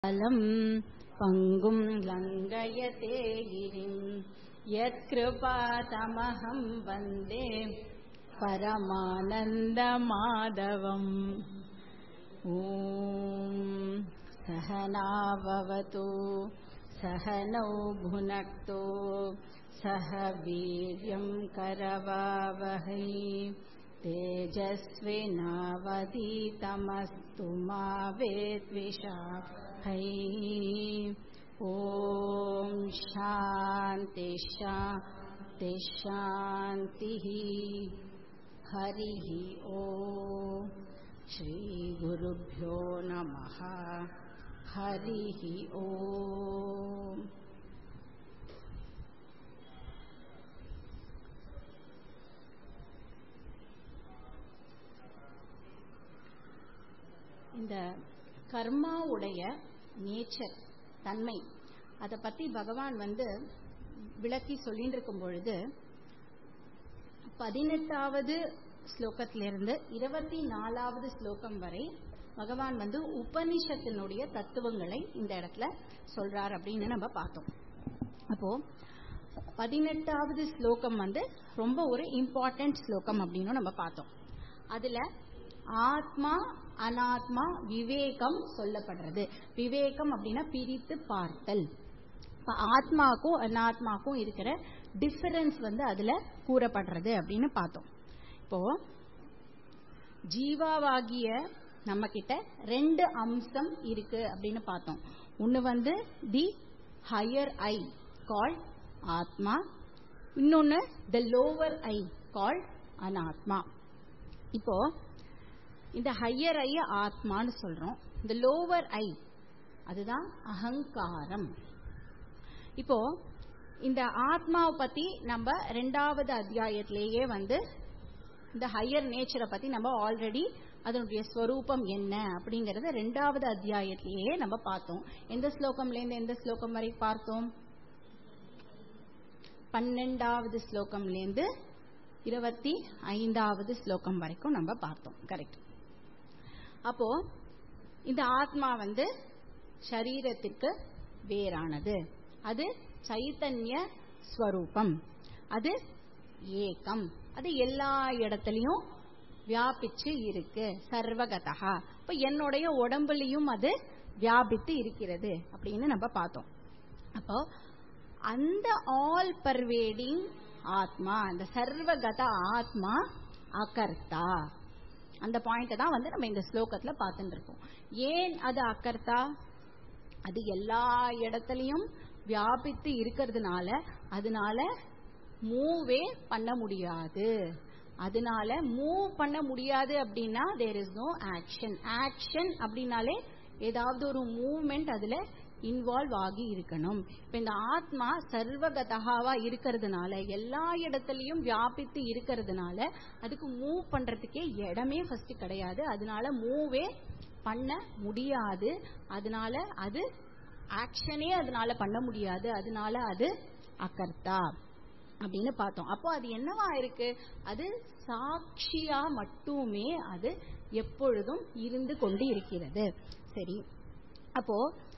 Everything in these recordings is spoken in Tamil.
अलम् पङ्गुम् लङ्घयते गिरिम् यत्कृपातमहम् वन्दे परमानन्दमाधवम् ॐ सहनाववतु सहनौ भुनक्तु सह वीर्यम् करवावहै तेजस्विनावधीतमस्तु मा वेद्विषाहै ॐ शान्ति शान्ति शान्तिः हरिः ॐ श्रीगुरुभ्यो नमः हरिः ॐ இந்த கர்மாவுடைய நேச்சர் தன்மை அதை பத்தி பகவான் வந்து விளக்கி சொல்லிட்டு இருக்கும் பொழுது பதினெட்டாவது ஸ்லோகத்திலிருந்து இருபத்தி நாலாவது ஸ்லோகம் வரை பகவான் வந்து உபனிஷத்தினுடைய தத்துவங்களை இந்த இடத்துல சொல்றார் அப்படின்னு நம்ம பார்த்தோம் அப்போ பதினெட்டாவது ஸ்லோகம் வந்து ரொம்ப ஒரு இம்பார்ட்டன்ட் ஸ்லோகம் அப்படின்னு நம்ம பார்த்தோம் அதுல ஆத்மா அனாத்மா விவேகம் சொல்லப்படுறது விவேகம் அப்படின்னா பிரித்து பார்த்தல் இப்ப ஆத்மாக்கும் அனாத்மாக்கும் இருக்கிற டிஃபரன்ஸ் வந்து அதுல கூறப்படுறது அப்படின்னு பார்த்தோம் இப்போ ஜீவாவாகிய நம்ம கிட்ட ரெண்டு அம்சம் இருக்கு அப்படின்னு பார்த்தோம் ஒன்னு வந்து தி ஹையர் ஐ கால் ஆத்மா இன்னொன்னு த லோவர் ஐ கால் அனாத்மா இப்போ இந்த ஹையர் ஐ ஆத்மான்னு சொல்றோம் இந்த லோவர் ஐ அதுதான் அகங்காரம் இப்போ இந்த ஆத்மாவை பத்தி நம்ம ரெண்டாவது அத்தியாயத்திலேயே வந்து இந்த ஹையர் நேச்சரை பத்தி நம்ம ஆல்ரெடி அதனுடைய ஸ்வரூபம் என்ன அப்படிங்கறத ரெண்டாவது அத்தியாயத்திலேயே நம்ம பார்த்தோம் எந்த ஸ்லோகம்ல இருந்து எந்த ஸ்லோகம் வரை பார்த்தோம் பன்னெண்டாவது ஸ்லோகம்ல இருந்து இருபத்தி ஐந்தாவது ஸ்லோகம் வரைக்கும் நம்ம பார்த்தோம் கரெக்ட் அப்போ இந்த ஆத்மா வந்து சரீரத்திற்கு வேறானது அது சைத்தன்ய ஸ்வரூபம் அது ஏகம் அது எல்லா இடத்துலயும் வியாபிச்சு இருக்கு சர்வகதா இப்ப என்னுடைய உடம்புலயும் அது வியாபித்து இருக்கிறது அப்படின்னு நம்ம பார்த்தோம் அப்போ அந்த ஆல் பர்வேடிங் ஆத்மா அந்த சர்வகத ஆத்மா அகர்த்தா அந்த பாயிண்ட தான் வந்து நம்ம இந்த ஸ்லோகத்துல பார்த்துட்டு இருக்கோம் ஏன் அது அக்கர்த்தா அது எல்லா இடத்துலயும் வியாபித்து இருக்கிறதுனால அதனால மூவே பண்ண முடியாது அதனால மூவ் பண்ண முடியாது அப்படின்னா there is no action action அப்படின்னாலே ஏதாவது ஒரு மூவ்மெண்ட் அதுல இன்வால்வ் ஆகி இருக்கணும் இப்ப இந்த ஆத்மா சர்வகதகாவா இருக்கிறதுனால எல்லா இடத்துலயும் வியாபித்து இருக்கிறதுனால அதுக்கு மூவ் பண்றதுக்கே இடமே ஃபர்ஸ்ட் கிடையாது அதனால மூவே பண்ண முடியாது அதனால அது ஆக்ஷனே அதனால பண்ண முடியாது அதனால அது அகர்த்தா அப்படின்னு பார்த்தோம் அப்போ அது என்னவா இருக்கு அது சாட்சியா மட்டுமே அது எப்பொழுதும் இருந்து கொண்டு இருக்கிறது சரி அப்போ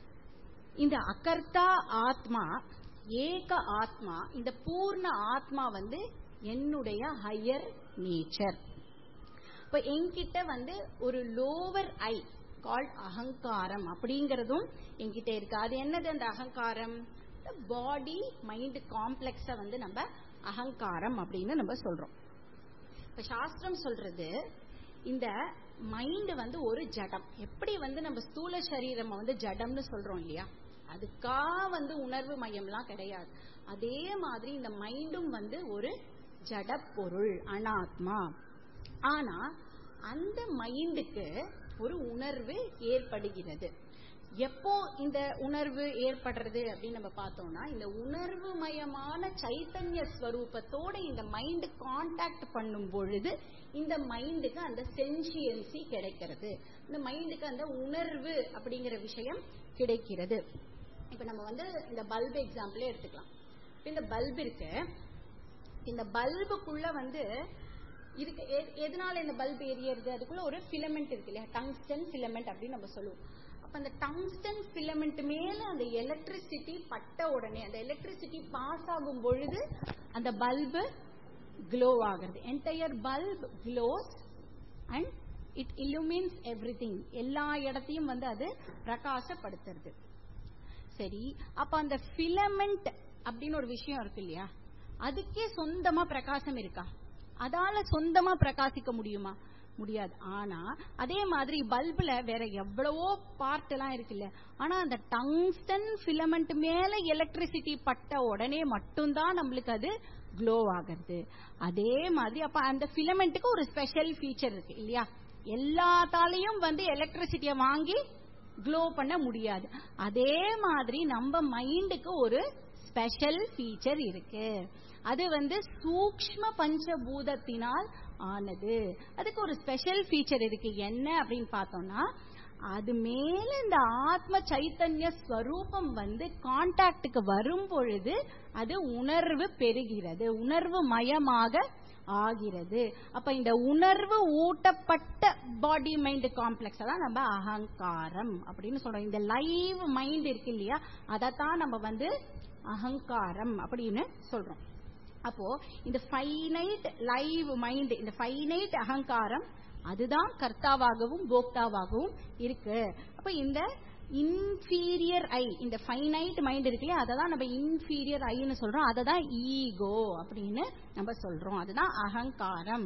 இந்த அகர்த்தா ஆத்மா ஏக ஆத்மா இந்த பூர்ண ஆத்மா வந்து என்னுடைய ஹையர் நேச்சர் இப்ப என்கிட்ட வந்து ஒரு லோவர் ஐ கால் அகங்காரம் அப்படிங்கறதும் என்கிட்ட இருக்கு அது என்னது அந்த அகங்காரம் பாடி மைண்ட் காம்ப்ளெக்ஸ வந்து நம்ம அகங்காரம் அப்படின்னு நம்ம சொல்றோம் இப்ப சாஸ்திரம் சொல்றது இந்த மைண்ட் வந்து ஒரு ஜடம் எப்படி வந்து நம்ம ஸ்தூல சரீரம் வந்து ஜடம்னு சொல்றோம் இல்லையா அதுக்கா வந்து உணர்வு மையம்லாம் கிடையாது அதே மாதிரி இந்த மைண்டும் வந்து ஒரு ஜட பொருள் அனாத்மா ஆனா அந்த மைண்டுக்கு ஒரு உணர்வு ஏற்படுகிறது எப்போ இந்த உணர்வு ஏற்படுறது அப்படின்னு நம்ம பார்த்தோம்னா இந்த உணர்வு மயமான சைத்தன்ய ஸ்வரூபத்தோட இந்த மைண்ட் கான்டாக்ட் பண்ணும் பொழுது இந்த மைண்டுக்கு அந்த சென்சியன்சி கிடைக்கிறது இந்த மைண்டுக்கு அந்த உணர்வு அப்படிங்கிற விஷயம் கிடைக்கிறது இப்ப நம்ம வந்து இந்த பல்பு எக்ஸாம்பிளே எடுத்துக்கலாம் இந்த பல்பு இருக்கு இந்த பல்புக்குள்ள வந்து இதுக்கு எ- எதனால இந்த பல்ப் எரியறது அதுக்குள்ள ஒரு ஃபிலமெண்ட் இருக்கு இல்லையா டங்ஸ்டன் ஃபிலமெண்ட் அப்படின்னு நம்ம சொல்லுவோம் அப்ப அப்ப அந்த டங்ஸ்டன் ஃபிலமெண்ட் மேல அந்த எலக்ட்ரிசிட்டி பட்ட உடனே அந்த எலக்ட்ரிசிட்டி பாஸ் ஆகும் பொழுது அந்த பல்பு க்ளோ ஆகிறது entire bulb glows and it illuminates everything எல்லா இடத்தையும் வந்து அது பிரகாசப்படுத்துறது சரி அப்ப அந்த ஃபிலமெண்ட் அப்படின்னு ஒரு விஷயம் இருக்கு இல்லையா அதுக்கே சொந்தமா பிரகாசம் இருக்கா அதால சொந்தமா பிரகாசிக்க முடியுமா முடியாது ஆனா அதே மாதிரி பல்புல வேற எவ்வளவோ பார்ட் எல்லாம் இருக்கு இல்ல ஆனா அந்த டங்ஸ்டன் ஃபிலமெண்ட் மேல எலக்ட்ரிசிட்டி பட்ட உடனே மட்டும்தான் நம்மளுக்கு அது க்ளோ ஆகிறது அதே மாதிரி அப்ப அந்த ஃபிலமெண்ட்டுக்கு ஒரு ஸ்பெஷல் ஃபீச்சர் இருக்கு இல்லையா எல்லாத்தாலையும் வந்து எலக்ட்ரிசிட்டியை வாங்கி க்ளோ பண்ண முடியாது அதே மாதிரி நம்ம மைண்டுக்கு ஒரு ஸ்பெஷல் ஃபீச்சர் இருக்கு அது வந்து சூக்ஷ்ம பஞ்சபூதத்தினால் ஆனது அதுக்கு ஒரு ஸ்பெஷல் ஃபீச்சர் இருக்கு என்ன அப்படின்னு பார்த்தோம்னா அது மேல இந்த ஆத்ம சைத்தன்ய ஸ்வரூபம் வந்து கான்டாக்டுக்கு வரும் பொழுது அது உணர்வு பெறுகிறது உணர்வு மயமாக ஆகிறது அப்ப இந்த உணர்வு ஊட்டப்பட்ட பாடி மைண்ட் காம்ப்ளெக்ஸ் தான் நம்ம அகங்காரம் அப்படின்னு சொல்றோம் இந்த லைவ் மைண்ட் இருக்கு இல்லையா அதைத்தான் நம்ம வந்து அகங்காரம் அப்படின்னு சொல்றோம் அப்போ இந்த ஃபைனைட் லைவ் மைண்ட் இந்த ஃபைனைட் அகங்காரம் அதுதான் கர்த்தாவாகவும் போக்தாவாகவும் இருக்கு அப்ப இந்த இன்ஃபீரியர் ஐ இந்த ஃபைனைட் மைண்ட் இருக்கு இல்லையா அதை தான் நம்ம இன்ஃபீரியர் ஐன்னு சொல்றோம் அதை தான் ஈகோ அப்படின்னு நம்ம சொல்றோம் அதுதான் அகங்காரம்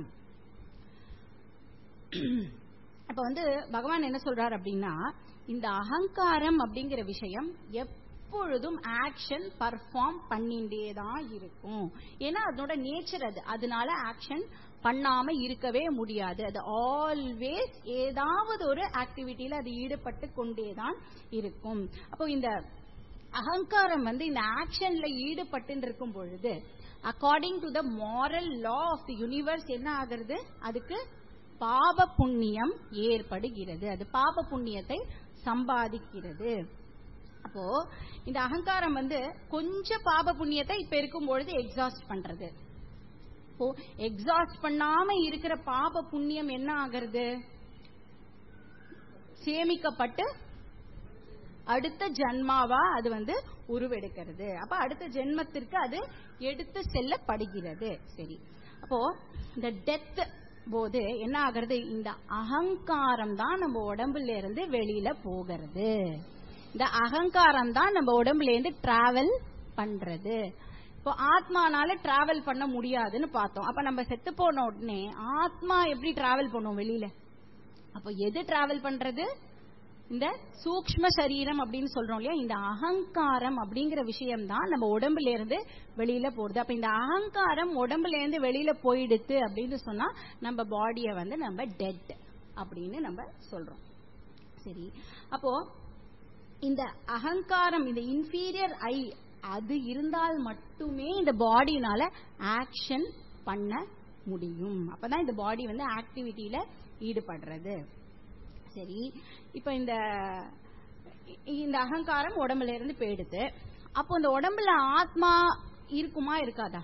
அப்ப வந்து பகவான் என்ன சொல்றாரு அப்படின்னா இந்த அகங்காரம் அப்படிங்கிற விஷயம் எப்பொழுதும் ஆக்ஷன் பர்ஃபார்ம் பண்ணிட்டே தான் இருக்கும் ஏன்னா அதனோட நேச்சர் அது அதனால ஆக்ஷன் பண்ணாம இருக்கவே முடியாது அது ஆல்வேஸ் ஏதாவது ஒரு ஆக்டிவிட்டியில அது ஈடுபட்டு கொண்டே தான் இருக்கும் அப்போ இந்த அகங்காரம் வந்து இந்த ஆக்ஷன்ல ஈடுபட்டு இருக்கும் பொழுது according to the moral law of the universe என்ன ஆகிறது அதுக்கு பாப புண்ணியம் ஏற்படுகிறது அது பாப புண்ணியத்தை சம்பாதிக்கிறது அப்போ இந்த அகங்காரம் வந்து கொஞ்சம் பாப புண்ணியத்தை இப்ப இருக்கும் பொழுது எக்ஸாஸ்ட் பண்றது இப்போ எக்ஸாஸ்ட் பண்ணாம இருக்கிற பாப புண்ணியம் என்ன ஆகிறது சேமிக்கப்பட்டு அடுத்த ஜன்மாவா அது வந்து உருவெடுக்கிறது அப்ப அடுத்த ஜென்மத்திற்கு அது எடுத்து செல்லப்படுகிறது சரி அப்போ இந்த டெத் போது என்ன ஆகிறது இந்த அகங்காரம் தான் நம்ம உடம்புல இருந்து வெளியில போகிறது இந்த அகங்காரம் தான் நம்ம உடம்புல இருந்து டிராவல் பண்றது இப்போ ஆத்மானால டிராவல் பண்ண முடியாதுன்னு பார்த்தோம் அப்ப நம்ம செத்து போன உடனே ஆத்மா எப்படி டிராவல் பண்ணும் வெளியில அப்போ எது டிராவல் பண்றது இந்த சூக்ம சரீரம் அப்படின்னு சொல்றோம் இல்லையா இந்த அகங்காரம் அப்படிங்கிற விஷயம் தான் நம்ம உடம்புல இருந்து வெளியில போறது அப்ப இந்த அகங்காரம் உடம்புல இருந்து வெளியில போயிடுத்து அப்படின்னு சொன்னா நம்ம பாடிய வந்து நம்ம டெட் அப்படின்னு நம்ம சொல்றோம் சரி அப்போ இந்த அகங்காரம் இந்த இன்ஃபீரியர் ஐ அது இருந்தால் மட்டுமே இந்த பாடினால ஆக்ஷன் பண்ண முடியும் அப்பதான் இந்த பாடி வந்து ஆக்டிவிட்டியில ஈடுபடுறது சரி இப்ப இந்த இந்த அகங்காரம் உடம்புல இருந்து போயிடுது அப்போ இந்த உடம்புல ஆத்மா இருக்குமா இருக்காதா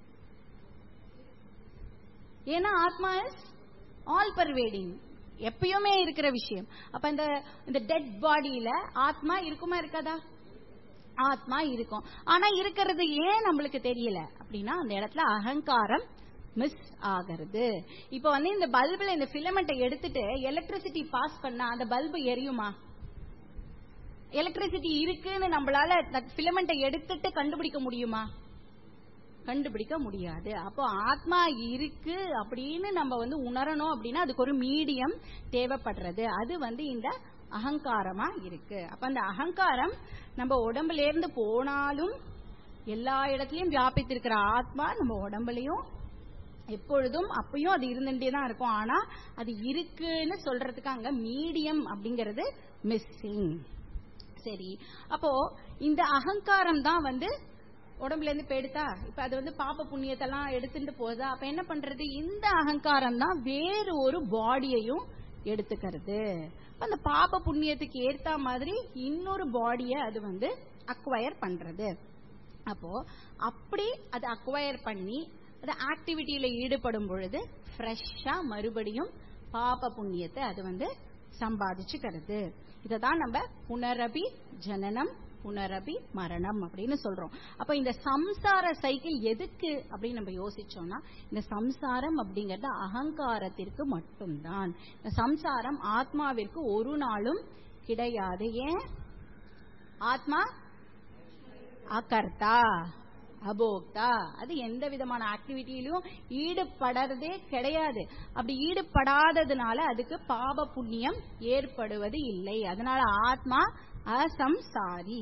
ஏன்னா ஆத்மா இஸ் ஆல் பர்வேடிங் எப்பயுமே இருக்கிற விஷயம் அப்ப இந்த இந்த டெட் பாடியில ஆத்மா இருக்குமா இருக்காதா ஆத்மா இருக்கும் ஆனா இருக்கிறது ஏன் நம்மளுக்கு தெரியல அப்படின்னா அந்த இடத்துல அகங்காரம் மிஸ் ஆகிறது இப்ப வந்து இந்த பல்புல இந்த பிலமெண்ட்டை எடுத்துட்டு எலக்ட்ரிசிட்டி பாஸ் பண்ணா அந்த பல்பு எரியுமா எலக்ட்ரிசிட்டி இருக்குன்னு நம்மளால பிலமெண்ட்டை எடுத்துட்டு கண்டுபிடிக்க முடியுமா கண்டுபிடிக்க முடியாது அப்போ ஆத்மா இருக்கு அப்படின்னு நம்ம வந்து உணரணும் அப்படின்னா அதுக்கு ஒரு மீடியம் தேவைப்படுறது அது வந்து இந்த அகங்காரமா இருக்கு அப்ப அந்த அகங்காரம் நம்ம உடம்புல இருந்து போனாலும் எல்லா இடத்துலயும் வியாபித்திருக்கிற ஆத்மா நம்ம உடம்புலயும் எப்பொழுதும் அப்பயும் அது இருந்துட்டே தான் இருக்கும் ஆனா அது இருக்குன்னு சொல்றதுக்கு அங்க மீடியம் அப்படிங்கறது மிஸ்ஸிங் சரி அப்போ இந்த அகங்காரம் தான் வந்து உடம்புல இருந்து போயிடுதா இப்ப அது வந்து பாப்ப புண்ணியத்தெல்லாம் எடுத்துட்டு போகுதா அப்ப என்ன பண்றது இந்த அகங்காரம் தான் வேறு ஒரு பாடியையும் எடுத்துக்கிறது அந்த பாப்ப புண்ணியத்துக்கு ஏத்த மாதிரி இன்னொரு பாடிய அது வந்து அக்வயர் பண்றது அப்போ அப்படி அது அக்வயர் பண்ணி அது ஆக்டிவிட்டியில ஈடுபடும் பொழுது ஃப்ரெஷ்ஷா மறுபடியும் பாப புண்ணியத்தை அது வந்து சம்பாதிச்சுக்கிறது இதை தான் நம்ம புனரபி ஜனனம் புனரபி மரணம் அப்படின்னு சொல்றோம் அப்ப இந்த சம்சார சைக்கிள் எதுக்கு அப்படின்னு நம்ம யோசிச்சோம்னா இந்த சம்சாரம் அப்படிங்கறது அகங்காரத்திற்கு மட்டும்தான் இந்த சம்சாரம் ஆத்மாவிற்கு ஒரு நாளும் கிடையாது ஏன் ஆத்மா அகர்த்தா அபோக்தா அது எந்த விதமான ஆக்டிவிட்டியிலும் ஈடுபடுறதே கிடையாது அப்படி ஈடுபடாததுனால அதுக்கு பாப புண்ணியம் ஏற்படுவது இல்லை அதனால ஆத்மா அசம்சாரி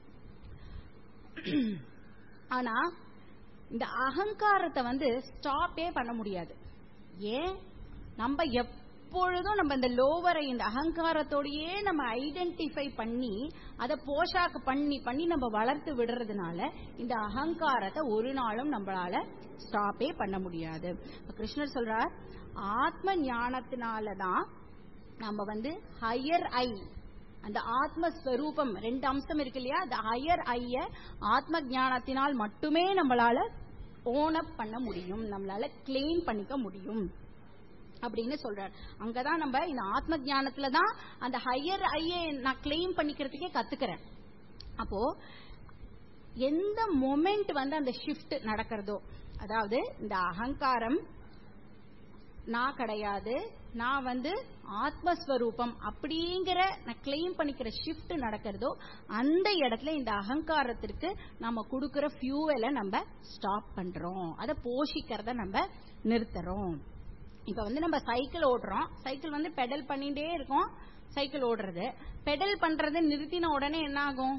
ஆனா இந்த அகங்காரத்தை வந்து ஸ்டாப்பே பண்ண முடியாது ஏன் நம்ம எப்பொழுதும் நம்ம இந்த லோவரை இந்த அகங்காரத்தோடயே நம்ம ஐடென்டிஃபை பண்ணி அதை போஷாக்கு பண்ணி பண்ணி நம்ம வளர்த்து விடுறதுனால இந்த அகங்காரத்தை ஒரு நாளும் நம்மளால ஸ்டாப்பே பண்ண முடியாது கிருஷ்ணர் சொல்றார் ஆத்ம ஞானத்தினாலதான் நம்ம வந்து ஹையர் ஐ அந்த ஆத்மஸ்வரூபம் ரெண்டு அம்சம் இருக்கு இல்லையா அந்த ஹையர் ஐய ஆத்ம ஞானத்தினால் மட்டுமே நம்மளால ஓன் அப் பண்ண முடியும் நம்மளால கிளைம் பண்ணிக்க முடியும் அப்படின்னு சொல்றாரு அங்கதான் நம்ம இந்த ஆத்ம ஜானத்துல தான் அந்த ஹையர் ஐய நான் கிளைம் பண்ணிக்கிறதுக்கே கத்துக்கிறேன் அப்போ எந்த மொமெண்ட் வந்து அந்த ஷிஃப்ட் நடக்கிறதோ அதாவது இந்த அகங்காரம் நான் கிடையாது நான் வந்து ஆத்மஸ்வரூபம் அப்படிங்கிற நான் கிளைம் பண்ணிக்கிற ஷிஃப்ட் நடக்கிறதோ அந்த இடத்துல இந்த அகங்காரத்திற்கு நம்ம கொடுக்கிற ஃபியூவலை நம்ம ஸ்டாப் பண்றோம் அதை போஷிக்கிறத நம்ம நிறுத்துறோம் இப்ப வந்து நம்ம சைக்கிள் ஓடுறோம் சைக்கிள் வந்து பெடல் பண்ணிட்டே இருக்கோம் சைக்கிள் ஓடுறது பெடல் பண்றதை நிறுத்தின உடனே என்ன ஆகும்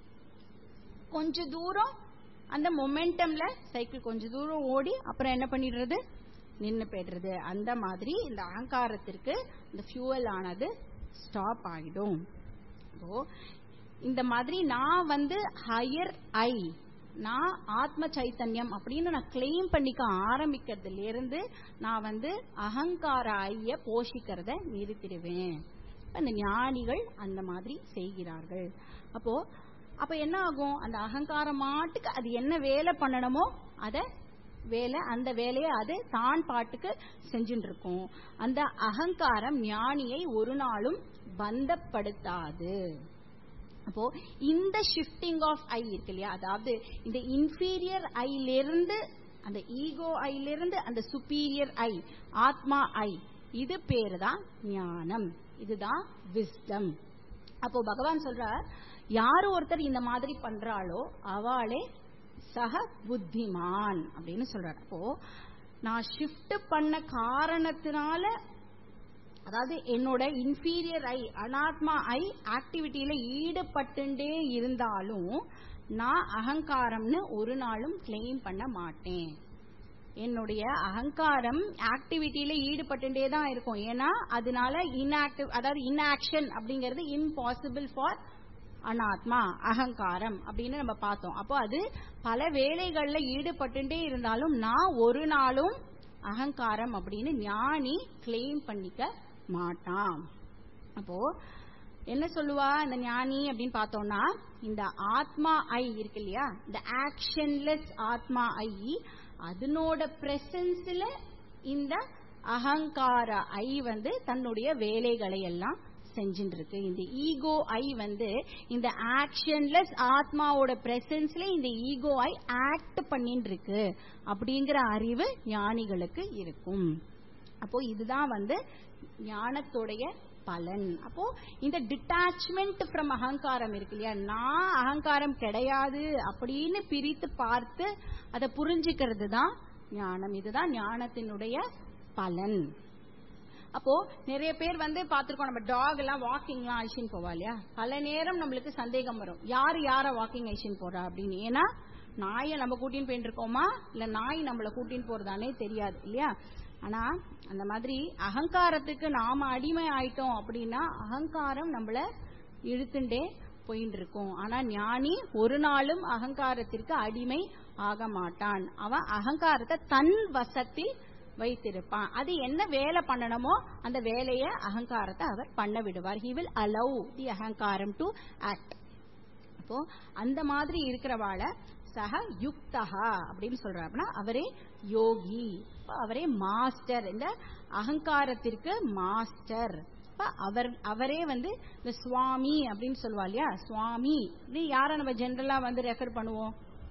கொஞ்ச தூரம் அந்த மொமெண்டம்ல சைக்கிள் கொஞ்ச தூரம் ஓடி அப்புறம் என்ன பண்ணிடுறது நின்னு போயிடுறது அந்த மாதிரி இந்த அகங்காரத்திற்கு இந்த ஃபியூவல் ஆனது ஸ்டாப் ஆகிடும் இந்த மாதிரி நான் வந்து ஹையர் ஐ நான் ஆத்ம சைத்தன்யம் அப்படின்னு நான் கிளைம் பண்ணிக்க ஆரம்பிக்கிறதுல இருந்து நான் வந்து அகங்கார ஐய போஷிக்கிறத நிறுத்திடுவேன் அந்த ஞானிகள் அந்த மாதிரி செய்கிறார்கள் அப்போ அப்ப என்ன ஆகும் அந்த அகங்காரம் மாட்டுக்கு அது என்ன வேலை பண்ணணுமோ அத வேலை அந்த வேலையை அது தான் பாட்டுக்கு செஞ்சுட்டு இருக்கும் அந்த அகங்காரம் ஞானியை ஒரு நாளும் பந்தப்படுத்தாது அப்போ இந்த ஷிஃப்டிங் ஆஃப் ஐ இருக்கு இல்லையா அதாவது இந்த இன்ஃபீரியர் ஐலிருந்து அந்த ஈகோ ஐலிருந்து அந்த சுப்பீரியர் ஐ ஆத்மா ஐ இது பேரு தான் ஞானம் இதுதான் விஸ்டம் அப்போ பகவான் சொல்றார் யாரு ஒருத்தர் இந்த மாதிரி பண்றாளோ அவளே சக புத்திமான் அப்படின்னு சொல்றாரு அப்போ நான் ஷிஃப்ட் பண்ண காரணத்தினால அதாவது என்னோட இன்ஃபீரியர் ஐ அனாத்மா ஐ ஆக்டிவிட்டியில ஈடுபட்டுட்டே இருந்தாலும் நான் அகங்காரம்னு ஒரு நாளும் கிளைம் பண்ண மாட்டேன் என்னுடைய அகங்காரம் ஆக்டிவிட்டியில ஈடுபட்டுட்டே தான் இருக்கும் ஏன்னா அதனால இன்ஆக்டிவ் அதாவது இன்ஆக்ஷன் அப்படிங்கிறது இம்பாசிபிள் ஃபார் அனாத்மா அகங்காரம் அப்படின்னு நம்ம பார்த்தோம் அப்போ அது பல வேலைகள்ல ஈடுபட்டுட்டே இருந்தாலும் நான் ஒரு நாளும் அகங்காரம் அப்படின்னு ஞானி கிளைம் பண்ணிக்க மாட்டான் அப்போ என்ன சொல்லுவா இந்த ஞானி அப்படின்னு பார்த்தோம்னா இந்த ஆத்மா ஐ இருக்கு இல்லையா இந்த ஆக்ஷன்லெஸ் ஆத்மா ஐ அதனோட பிரசன்ஸ்ல இந்த அகங்கார ஐ வந்து தன்னுடைய வேலைகளை எல்லாம் செஞ்சுட்டு இருக்கு இந்த ஈகோ ஐ வந்து இந்த ஆக்ஷன்லெஸ் ஆத்மாவோட பிரசன்ஸ்ல இந்த ஈகோ ஐ ஆக்ட் பண்ணிட்டு இருக்கு அப்படிங்கிற அறிவு ஞானிகளுக்கு இருக்கும் அப்போ இதுதான் வந்து ஞானத்துடைய பலன் அப்போ இந்த டிட்டாச்மெண்ட் ஃப்ரம் அகங்காரம் இருக்கு இல்லையா நான் அகங்காரம் கிடையாது அப்படின்னு பிரித்து பார்த்து அதை புரிஞ்சுக்கிறது தான் ஞானம் இதுதான் ஞானத்தினுடைய பலன் அப்போ நிறைய பேர் வந்து பாத்திருக்கோம் நம்ம டாக் எல்லாம் வாக்கிங் எல்லாம் அழிச்சின்னு போவா இல்லையா பல நேரம் நம்மளுக்கு சந்தேகம் வரும் யாரு யார வாக்கிங் அழிச்சின்னு போறா அப்படின்னு ஏன்னா நாயை நம்ம கூட்டின்னு போயிட்டு இருக்கோமா இல்ல நாய் நம்மள கூட்டின்னு போறதானே தெரியாது இல்லையா ஆனா அந்த மாதிரி அகங்காரத்துக்கு நாம அடிமை ஆயிட்டோம் அப்படின்னா அகங்காரம் நம்மள இழுத்துண்டே போயிட்டு இருக்கும் ஆனா ஞானி ஒரு நாளும் அகங்காரத்திற்கு அடிமை ஆக மாட்டான் அவன் அகங்காரத்தை தன் வசத்தில் வைத்திருப்பான் அது என்ன வேலை பண்ணணுமோ அந்த வேலைய அகங்காரத்தை அவர் பண்ண விடுவார் ஹி வில் அலவ் தி அகங்காரம் டு ஆக்ட் அப்போ அந்த மாதிரி இருக்கிறவாள சக யுக்தகா அப்படின்னு சொல்றாருன்னா அவரே யோகி அவரே மாஸ்டர் இந்த அகங்காரத்திற்கு மாஸ்டர் அப்ப அவர் அவரே வந்து இந்த சுவாமி அப்படின்னு சொல்லுவா இல்லையா சுவாமி இது யாரை நம்ம ஜென்ரலா வந்து ரெஃபர் பண்ணுவோம்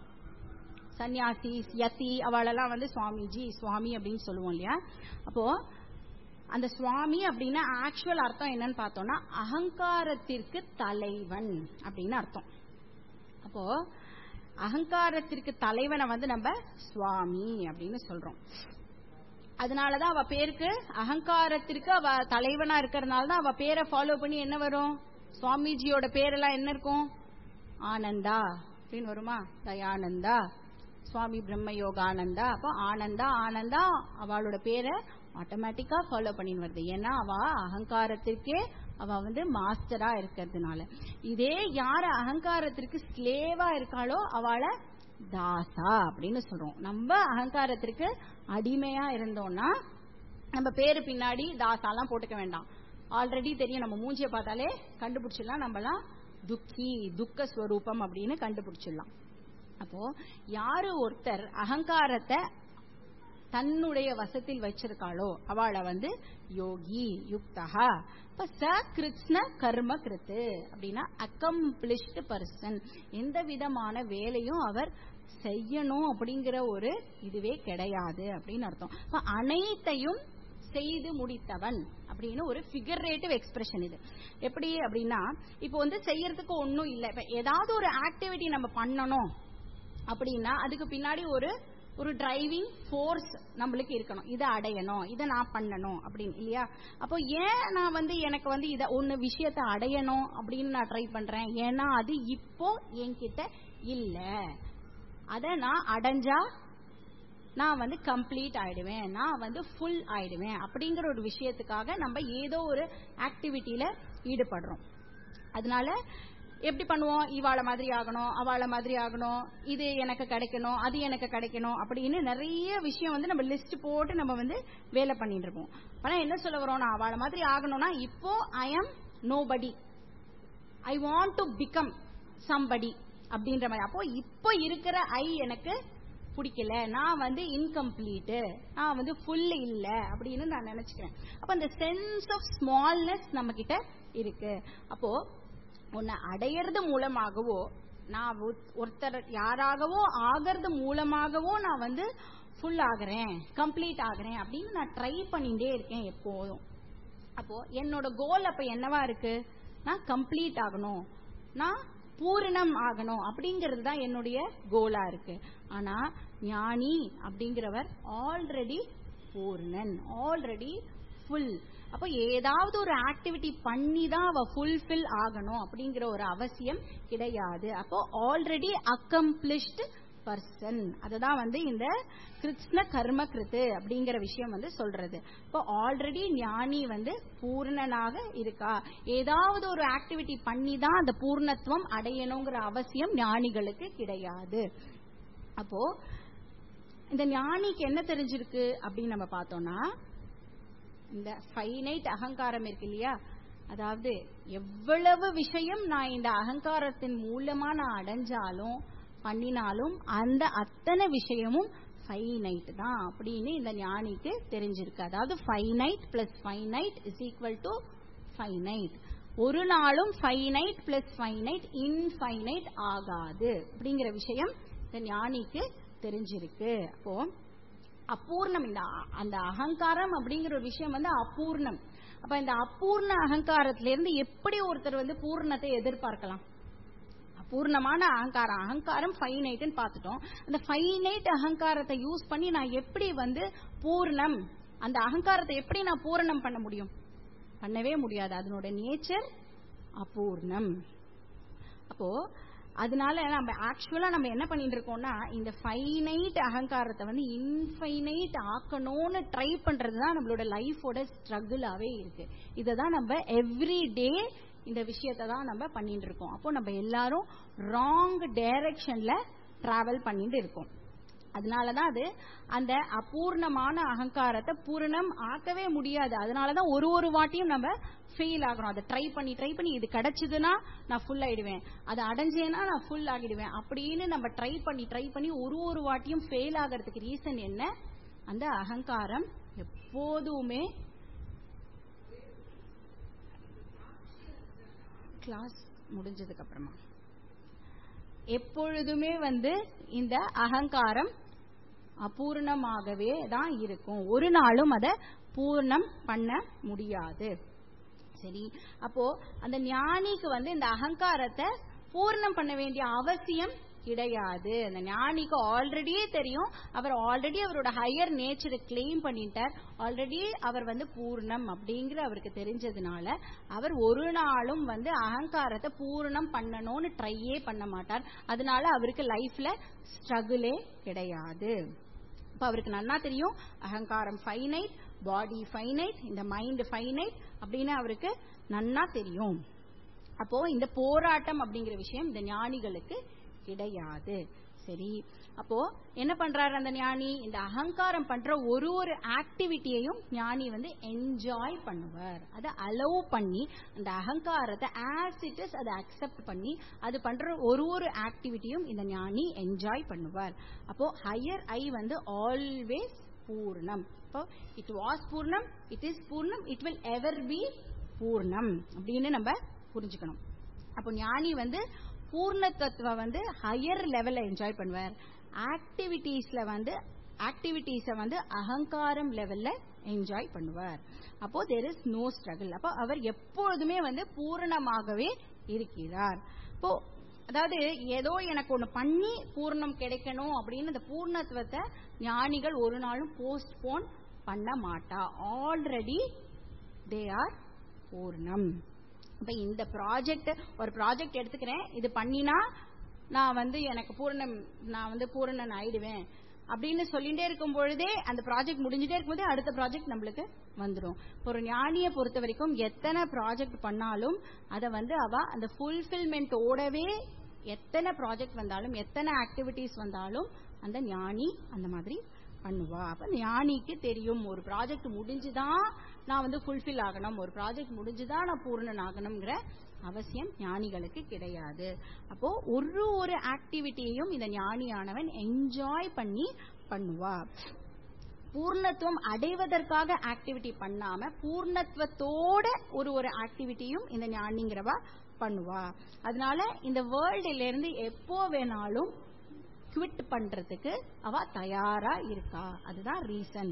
சன்னியாசி யதி அவளெல்லாம் வந்து சுவாமிஜி சுவாமி அப்படின்னு சொல்லுவோம் இல்லையா அப்போ அந்த சுவாமி அப்படின்னா ஆக்சுவல் அர்த்தம் என்னன்னு பார்த்தோம்னா அகங்காரத்திற்கு தலைவன் அப்படின்னு அர்த்தம் அப்போ அகங்காரத்திற்கு தலைவனை வந்து நம்ம சுவாமி அப்படின்னு சொல்றோம் அதனாலதான் அவ பேருக்கு அகங்காரத்திற்கு அவ தலைவனா இருக்கிறதுனால தான் அவ பேரை ஃபாலோ பண்ணி என்ன வரும் சுவாமிஜியோட பேரெல்லாம் என்ன இருக்கும் ஆனந்தா அப்படின்னு வருமா தயானந்தா சுவாமி பிரம்ம யோகானந்தா அப்போ ஆனந்தா ஆனந்தா அவளோட பேரை ஆட்டோமேட்டிக்கா ஃபாலோ பண்ணின்னு வருது ஏன்னா அவ அகங்காரத்திற்கே அவ வந்து மாஸ்டரா இருக்கிறதுனால இதே யார அகங்காரத்திற்கு ஸ்லேவா இருக்காளோ அவளை தாசா அப்படின்னு சொல்றோம் நம்ம அகங்காரத்திற்கு அடிமையா இருந்தோம்னா நம்ம பேரு பின்னாடி தாசாலாம் போட்டுக்க வேண்டாம் ஆல்ரெடி தெரியும் நம்ம மூஞ்சிய பார்த்தாலே கண்டுபிடிச்சிடலாம் நம்மலாம் துக்கி துக்க ஸ்வரூபம் அப்படின்னு கண்டுபிடிச்சிடலாம் அப்போ யாரு ஒருத்தர் அகங்காரத்தை தன்னுடைய வசத்தில் வச்சிருக்காளோ அவளை வந்து யோகி யுக்தகா இப்ப ச கிருஷ்ண கர்ம கிருத்து அப்படின்னா அக்கம்ப்ளிஷ்டு பர்சன் எந்த விதமான வேலையும் அவர் செய்யணும் அப்படிங்கிற ஒரு இதுவே கிடையாது அப்படின்னு அர்த்தம் இப்ப அனைத்தையும் செய்து முடித்தவன் அப்படின்னு ஒரு ஃபிகரேட்டிவ் எக்ஸ்பிரஷன் இது எப்படி அப்படின்னா இப்போ வந்து செய்யறதுக்கு ஒன்றும் இல்லை இப்ப ஏதாவது ஒரு ஆக்டிவிட்டி நம்ம பண்ணணும் அப்படின்னா அதுக்கு பின்னாடி ஒரு ஒரு டிரைவிங் ஃபோர்ஸ் நம்மளுக்கு இருக்கணும் இதை அடையணும் இதை நான் பண்ணணும் அப்படின்னு இல்லையா அப்போ ஏன் நான் வந்து எனக்கு வந்து இதை ஒன்று விஷயத்தை அடையணும் அப்படின்னு நான் ட்ரை பண்றேன் ஏன்னா அது இப்போ என்கிட்ட இல்லை அதை நான் அடைஞ்சா நான் வந்து கம்ப்ளீட் ஆயிடுவேன் நான் வந்து ஃபுல் ஆயிடுவேன் அப்படிங்கிற ஒரு விஷயத்துக்காக நம்ம ஏதோ ஒரு ஆக்டிவிட்டியில ஈடுபடுறோம் அதனால எப்படி பண்ணுவோம் இவாள மாதிரி ஆகணும் அவளை மாதிரி ஆகணும் இது எனக்கு கிடைக்கணும் அது எனக்கு கிடைக்கணும் அப்படின்னு நிறைய விஷயம் வந்து நம்ம லிஸ்ட் போட்டு நம்ம வந்து வேலை பண்ணிட்டு இருப்போம் ஆனா என்ன சொல்ல வரோம் நான் அவளை மாதிரி ஆகணும்னா இப்போ ஐ am nobody I want to become somebody அப்படின்ற மாதிரி அப்போ இப்போ இருக்கிற ஐ எனக்கு பிடிக்கல நான் வந்து இன்கம்ப்ளீட் நான் வந்து ஃபுல் இல்ல அப்படின்னு நான் நினைச்சுக்கிறேன் அப்ப அந்த சென்ஸ் ஆஃப் ஸ்மால்னஸ் நம்ம கிட்ட இருக்கு அப்போ உன்னை அடையிறது மூலமாகவோ நான் ஒருத்தர் யாராகவோ ஆகிறது மூலமாகவோ நான் வந்து ஃபுல் ஆகிறேன் கம்ப்ளீட் ஆகிறேன் அப்படின்னு நான் ட்ரை பண்ணிட்டே இருக்கேன் எப்போதும் அப்போ என்னோட கோல் அப்ப என்னவா இருக்கு நான் கம்ப்ளீட் ஆகணும் நான் பூரணம் ஆகணும் அப்படிங்கிறது தான் என்னுடைய கோலா இருக்கு ஆனா ஞானி அப்படிங்கிறவர் ஆல்ரெடி பூர்ணன் ஆல்ரெடி ஃபுல் அப்போ ஏதாவது ஒரு ஆக்டிவிட்டி பண்ணி தான் அவ ஃபுல்ஃபில் ஆகணும் அப்படிங்கிற ஒரு அவசியம் கிடையாது அப்போ ஆல்ரெடி அக்கம்ப்ளிஷ்டு பர்சன் அதுதான் வந்து இந்த கிருஷ்ண கர்ம கிருத்து அப்படிங்கிற விஷயம் வந்து சொல்றது இப்போ ஆல்ரெடி ஞானி வந்து பூர்ணனாக இருக்கா ஏதாவது ஒரு ஆக்டிவிட்டி பண்ணி தான் அந்த பூர்ணத்துவம் அடையணுங்கிற அவசியம் ஞானிகளுக்கு கிடையாது அப்போ இந்த ஞானிக்கு என்ன தெரிஞ்சிருக்கு அப்படின்னு நம்ம பார்த்தோம்னா இந்த ஃபைனைட் அகங்காரம் இருக்கு இல்லையா அதாவது எவ்வளவு விஷயம் நான் இந்த அகங்காரத்தின் மூலமா நான் அடைஞ்சாலும் பண்ணினாலும் அந்த அத்தனை விஷயமும் ஃபைனைட் தான் அப்படின்னு இந்த ஞானிக்கு தெரிஞ்சிருக்கு அதாவது finite plus finite is equal to finite ஒரு நாளும் ஃபைனைட் பிளஸ் ஃபைனைட் இன்ஃபைனைட் ஆகாது அப்படிங்கிற விஷயம் இந்த ஞானிக்கு தெரிஞ்சிருக்கு அப்போ அபூர்ணம் இந்த அந்த அகங்காரம் அப்படிங்கிற ஒரு விஷயம் வந்து அபூர்ணம் அப்ப இந்த அபூர்ண அகங்காரத்துல இருந்து எப்படி ஒருத்தர் வந்து பூர்ணத்தை எதிர்பார்க்கலாம் அபூர்ணமான அகங்காரம் அகங்காரம் ஃபைனைட்னு பார்த்துட்டோம் அந்த ஃபைனைட் அகங்காரத்தை யூஸ் பண்ணி நான் எப்படி வந்து பூர்ணம் அந்த அகங்காரத்தை எப்படி நான் பூரணம் பண்ண முடியும் பண்ணவே முடியாது அதனோட நேச்சர் அபூர்ணம் அப்போ அதனால நம்ம ஆக்சுவலா நம்ம என்ன பண்ணிட்டு இருக்கோம்னா இந்த ஃபைனைட் அகங்காரத்தை வந்து இன்ஃபைனைட் ஆக்கணும்னு ட்ரை பண்றது தான் நம்மளோட லைஃபோட ஸ்ட்ரகிளாவே இருக்கு இதை தான் நம்ம எவ்ரி டே இந்த விஷயத்தை தான் நம்ம பண்ணிட்டு இருக்கோம் அப்போ நம்ம எல்லாரும் ராங் டைரக்ஷன்ல டிராவல் பண்ணிட்டு இருக்கோம் அதனாலதான் அது அந்த அபூர்ணமான அகங்காரத்தை பூரணம் ஆக்கவே முடியாது அதனாலதான் ஒரு ஒரு வாட்டியும் நம்ம ஃபெயில் ஆகிறோம் அதை ட்ரை பண்ணி ட்ரை பண்ணி இது கிடைச்சதுன்னா நான் ஃபுல் ஆயிடுவேன் அதை அடைஞ்சேன்னா நான் ஃபுல் ஆகிடுவேன் அப்படின்னு நம்ம ட்ரை பண்ணி ட்ரை பண்ணி ஒரு ஒரு வாட்டியும் ஃபெயில் ஆகிறதுக்கு ரீசன் என்ன அந்த அகங்காரம் எப்போதுமே கிளாஸ் முடிஞ்சதுக்கு அப்புறமா எப்பொழுதுமே வந்து இந்த அகங்காரம் அபூர்ணமாகவே தான் இருக்கும் ஒரு நாளும் அதை பூர்ணம் பண்ண முடியாது சரி அப்போ அந்த ஞானிக்கு வந்து இந்த அகங்காரத்தை பூர்ணம் பண்ண வேண்டிய அவசியம் கிடையாது அந்த ஞானிக்கு ஆல்ரெடியே தெரியும் அவர் ஆல்ரெடி அவரோட ஹையர் நேச்சரை கிளைம் பண்ணிட்டார் ஆல்ரெடி அவர் வந்து பூர்ணம் அப்படிங்கிற அவருக்கு தெரிஞ்சதுனால அவர் ஒரு நாளும் வந்து அகங்காரத்தை பூர்ணம் பண்ணணும்னு ட்ரையே பண்ண மாட்டார் அதனால அவருக்கு லைஃப்ல ஸ்ட்ரகிளே கிடையாது இப்ப அவருக்கு நன்னா தெரியும் அகங்காரம் ஃபைனைட் பாடி ஃபைனைட் இந்த மைண்ட் ஃபைனைட் அப்படின்னு அவருக்கு நன்னா தெரியும் அப்போ இந்த போராட்டம் அப்படிங்கிற விஷயம் இந்த ஞானிகளுக்கு கிடையாது சரி அப்போ என்ன பண்றாரு அந்த ஞானி இந்த அகங்காரம் பண்ற ஒரு ஒரு ஆக்டிவிட்டியையும் ஞானி வந்து என்ஜாய் பண்ணுவார் அதை அலோவ் பண்ணி அந்த அகங்காரத்தை ஆஸ் இட் இஸ் அதை அக்செப்ட் பண்ணி அது பண்ற ஒரு ஒரு ஆக்டிவிட்டியும் இந்த ஞானி என்ஜாய் பண்ணுவார் அப்போ ஹையர் ஐ வந்து ஆல்வேஸ் பூர்ணம் இப்போ இட் வாஸ் பூர்ணம் இட் இஸ் பூர்ணம் இட் வில் எவர் பி பூர்ணம் அப்படின்னு நம்ம புரிஞ்சுக்கணும் அப்போ ஞானி வந்து பூர்ணத்துவ வந்து ஹையர் லெவல்ல என்ஜாய் பண்ணுவார் ஆக்டிவிட்டீஸ்ல வந்து ஆக்டிவிட்டீஸ வந்து அகங்காரம் லெவல்ல என்ஜாய் பண்ணுவார் அப்போ தேர் இஸ் நோ ஸ்ட்ரகிள் அப்போ அவர் எப்பொழுதுமே வந்து பூரணமாகவே இருக்கிறார் இப்போ அதாவது ஏதோ எனக்கு ஒண்ணு பண்ணி பூர்ணம் கிடைக்கணும் அப்படின்னு அந்த பூர்ணத்துவத்தை ஞானிகள் ஒரு நாளும் போஸ்ட்போன் பண்ண மாட்டா ஆல்ரெடி தே ஆர் பூர்ணம் இப்ப இந்த ப்ராஜெக்ட் ஒரு ப்ராஜெக்ட் எடுத்துக்கிறேன் இது பண்ணினா நான் வந்து எனக்கு பூரணம் நான் வந்து பூரணன் ஆயிடுவேன் அப்படின்னு சொல்லிட்டே இருக்கும் பொழுதே அந்த ப்ராஜெக்ட் முடிஞ்சிட்டே இருக்கும்போதே அடுத்த ப்ராஜெக்ட் நம்மளுக்கு வந்துடும் ஒரு ஞானியை பொறுத்த வரைக்கும் எத்தனை ப்ராஜெக்ட் பண்ணாலும் அதை வந்து அவ அந்த ஃபுல்ஃபில்மெண்ட்டோடவே எத்தனை ப்ராஜெக்ட் வந்தாலும் எத்தனை ஆக்டிவிட்டிஸ் வந்தாலும் அந்த ஞானி அந்த மாதிரி பண்ணுவா அப்ப ஞானிக்கு தெரியும் ஒரு ப்ராஜெக்ட் முடிஞ்சுதான் நான் வந்து ஃபுல்ஃபில் ஆகணும் ஒரு ப்ராஜெக்ட் முடிஞ்சுதான் நான் பூரணன் ஆகணுங்கிற அவசியம் ஞானிகளுக்கு கிடையாது அப்போ ஒரு ஒரு ஆக்டிவிட்டியையும் இந்த ஞானியானவன் என்ஜாய் பண்ணி பண்ணுவா பூர்ணத்துவம் அடைவதற்காக ஆக்டிவிட்டி பண்ணாம பூர்ணத்துவத்தோட ஒரு ஒரு ஆக்டிவிட்டியும் இந்த ஞானிங்கிறவா பண்ணுவா அதனால இந்த வேர்ல்டுல இருந்து எப்போ வேணாலும் குவிட் பண்றதுக்கு அவ தயாரா இருக்கா அதுதான் ரீசன்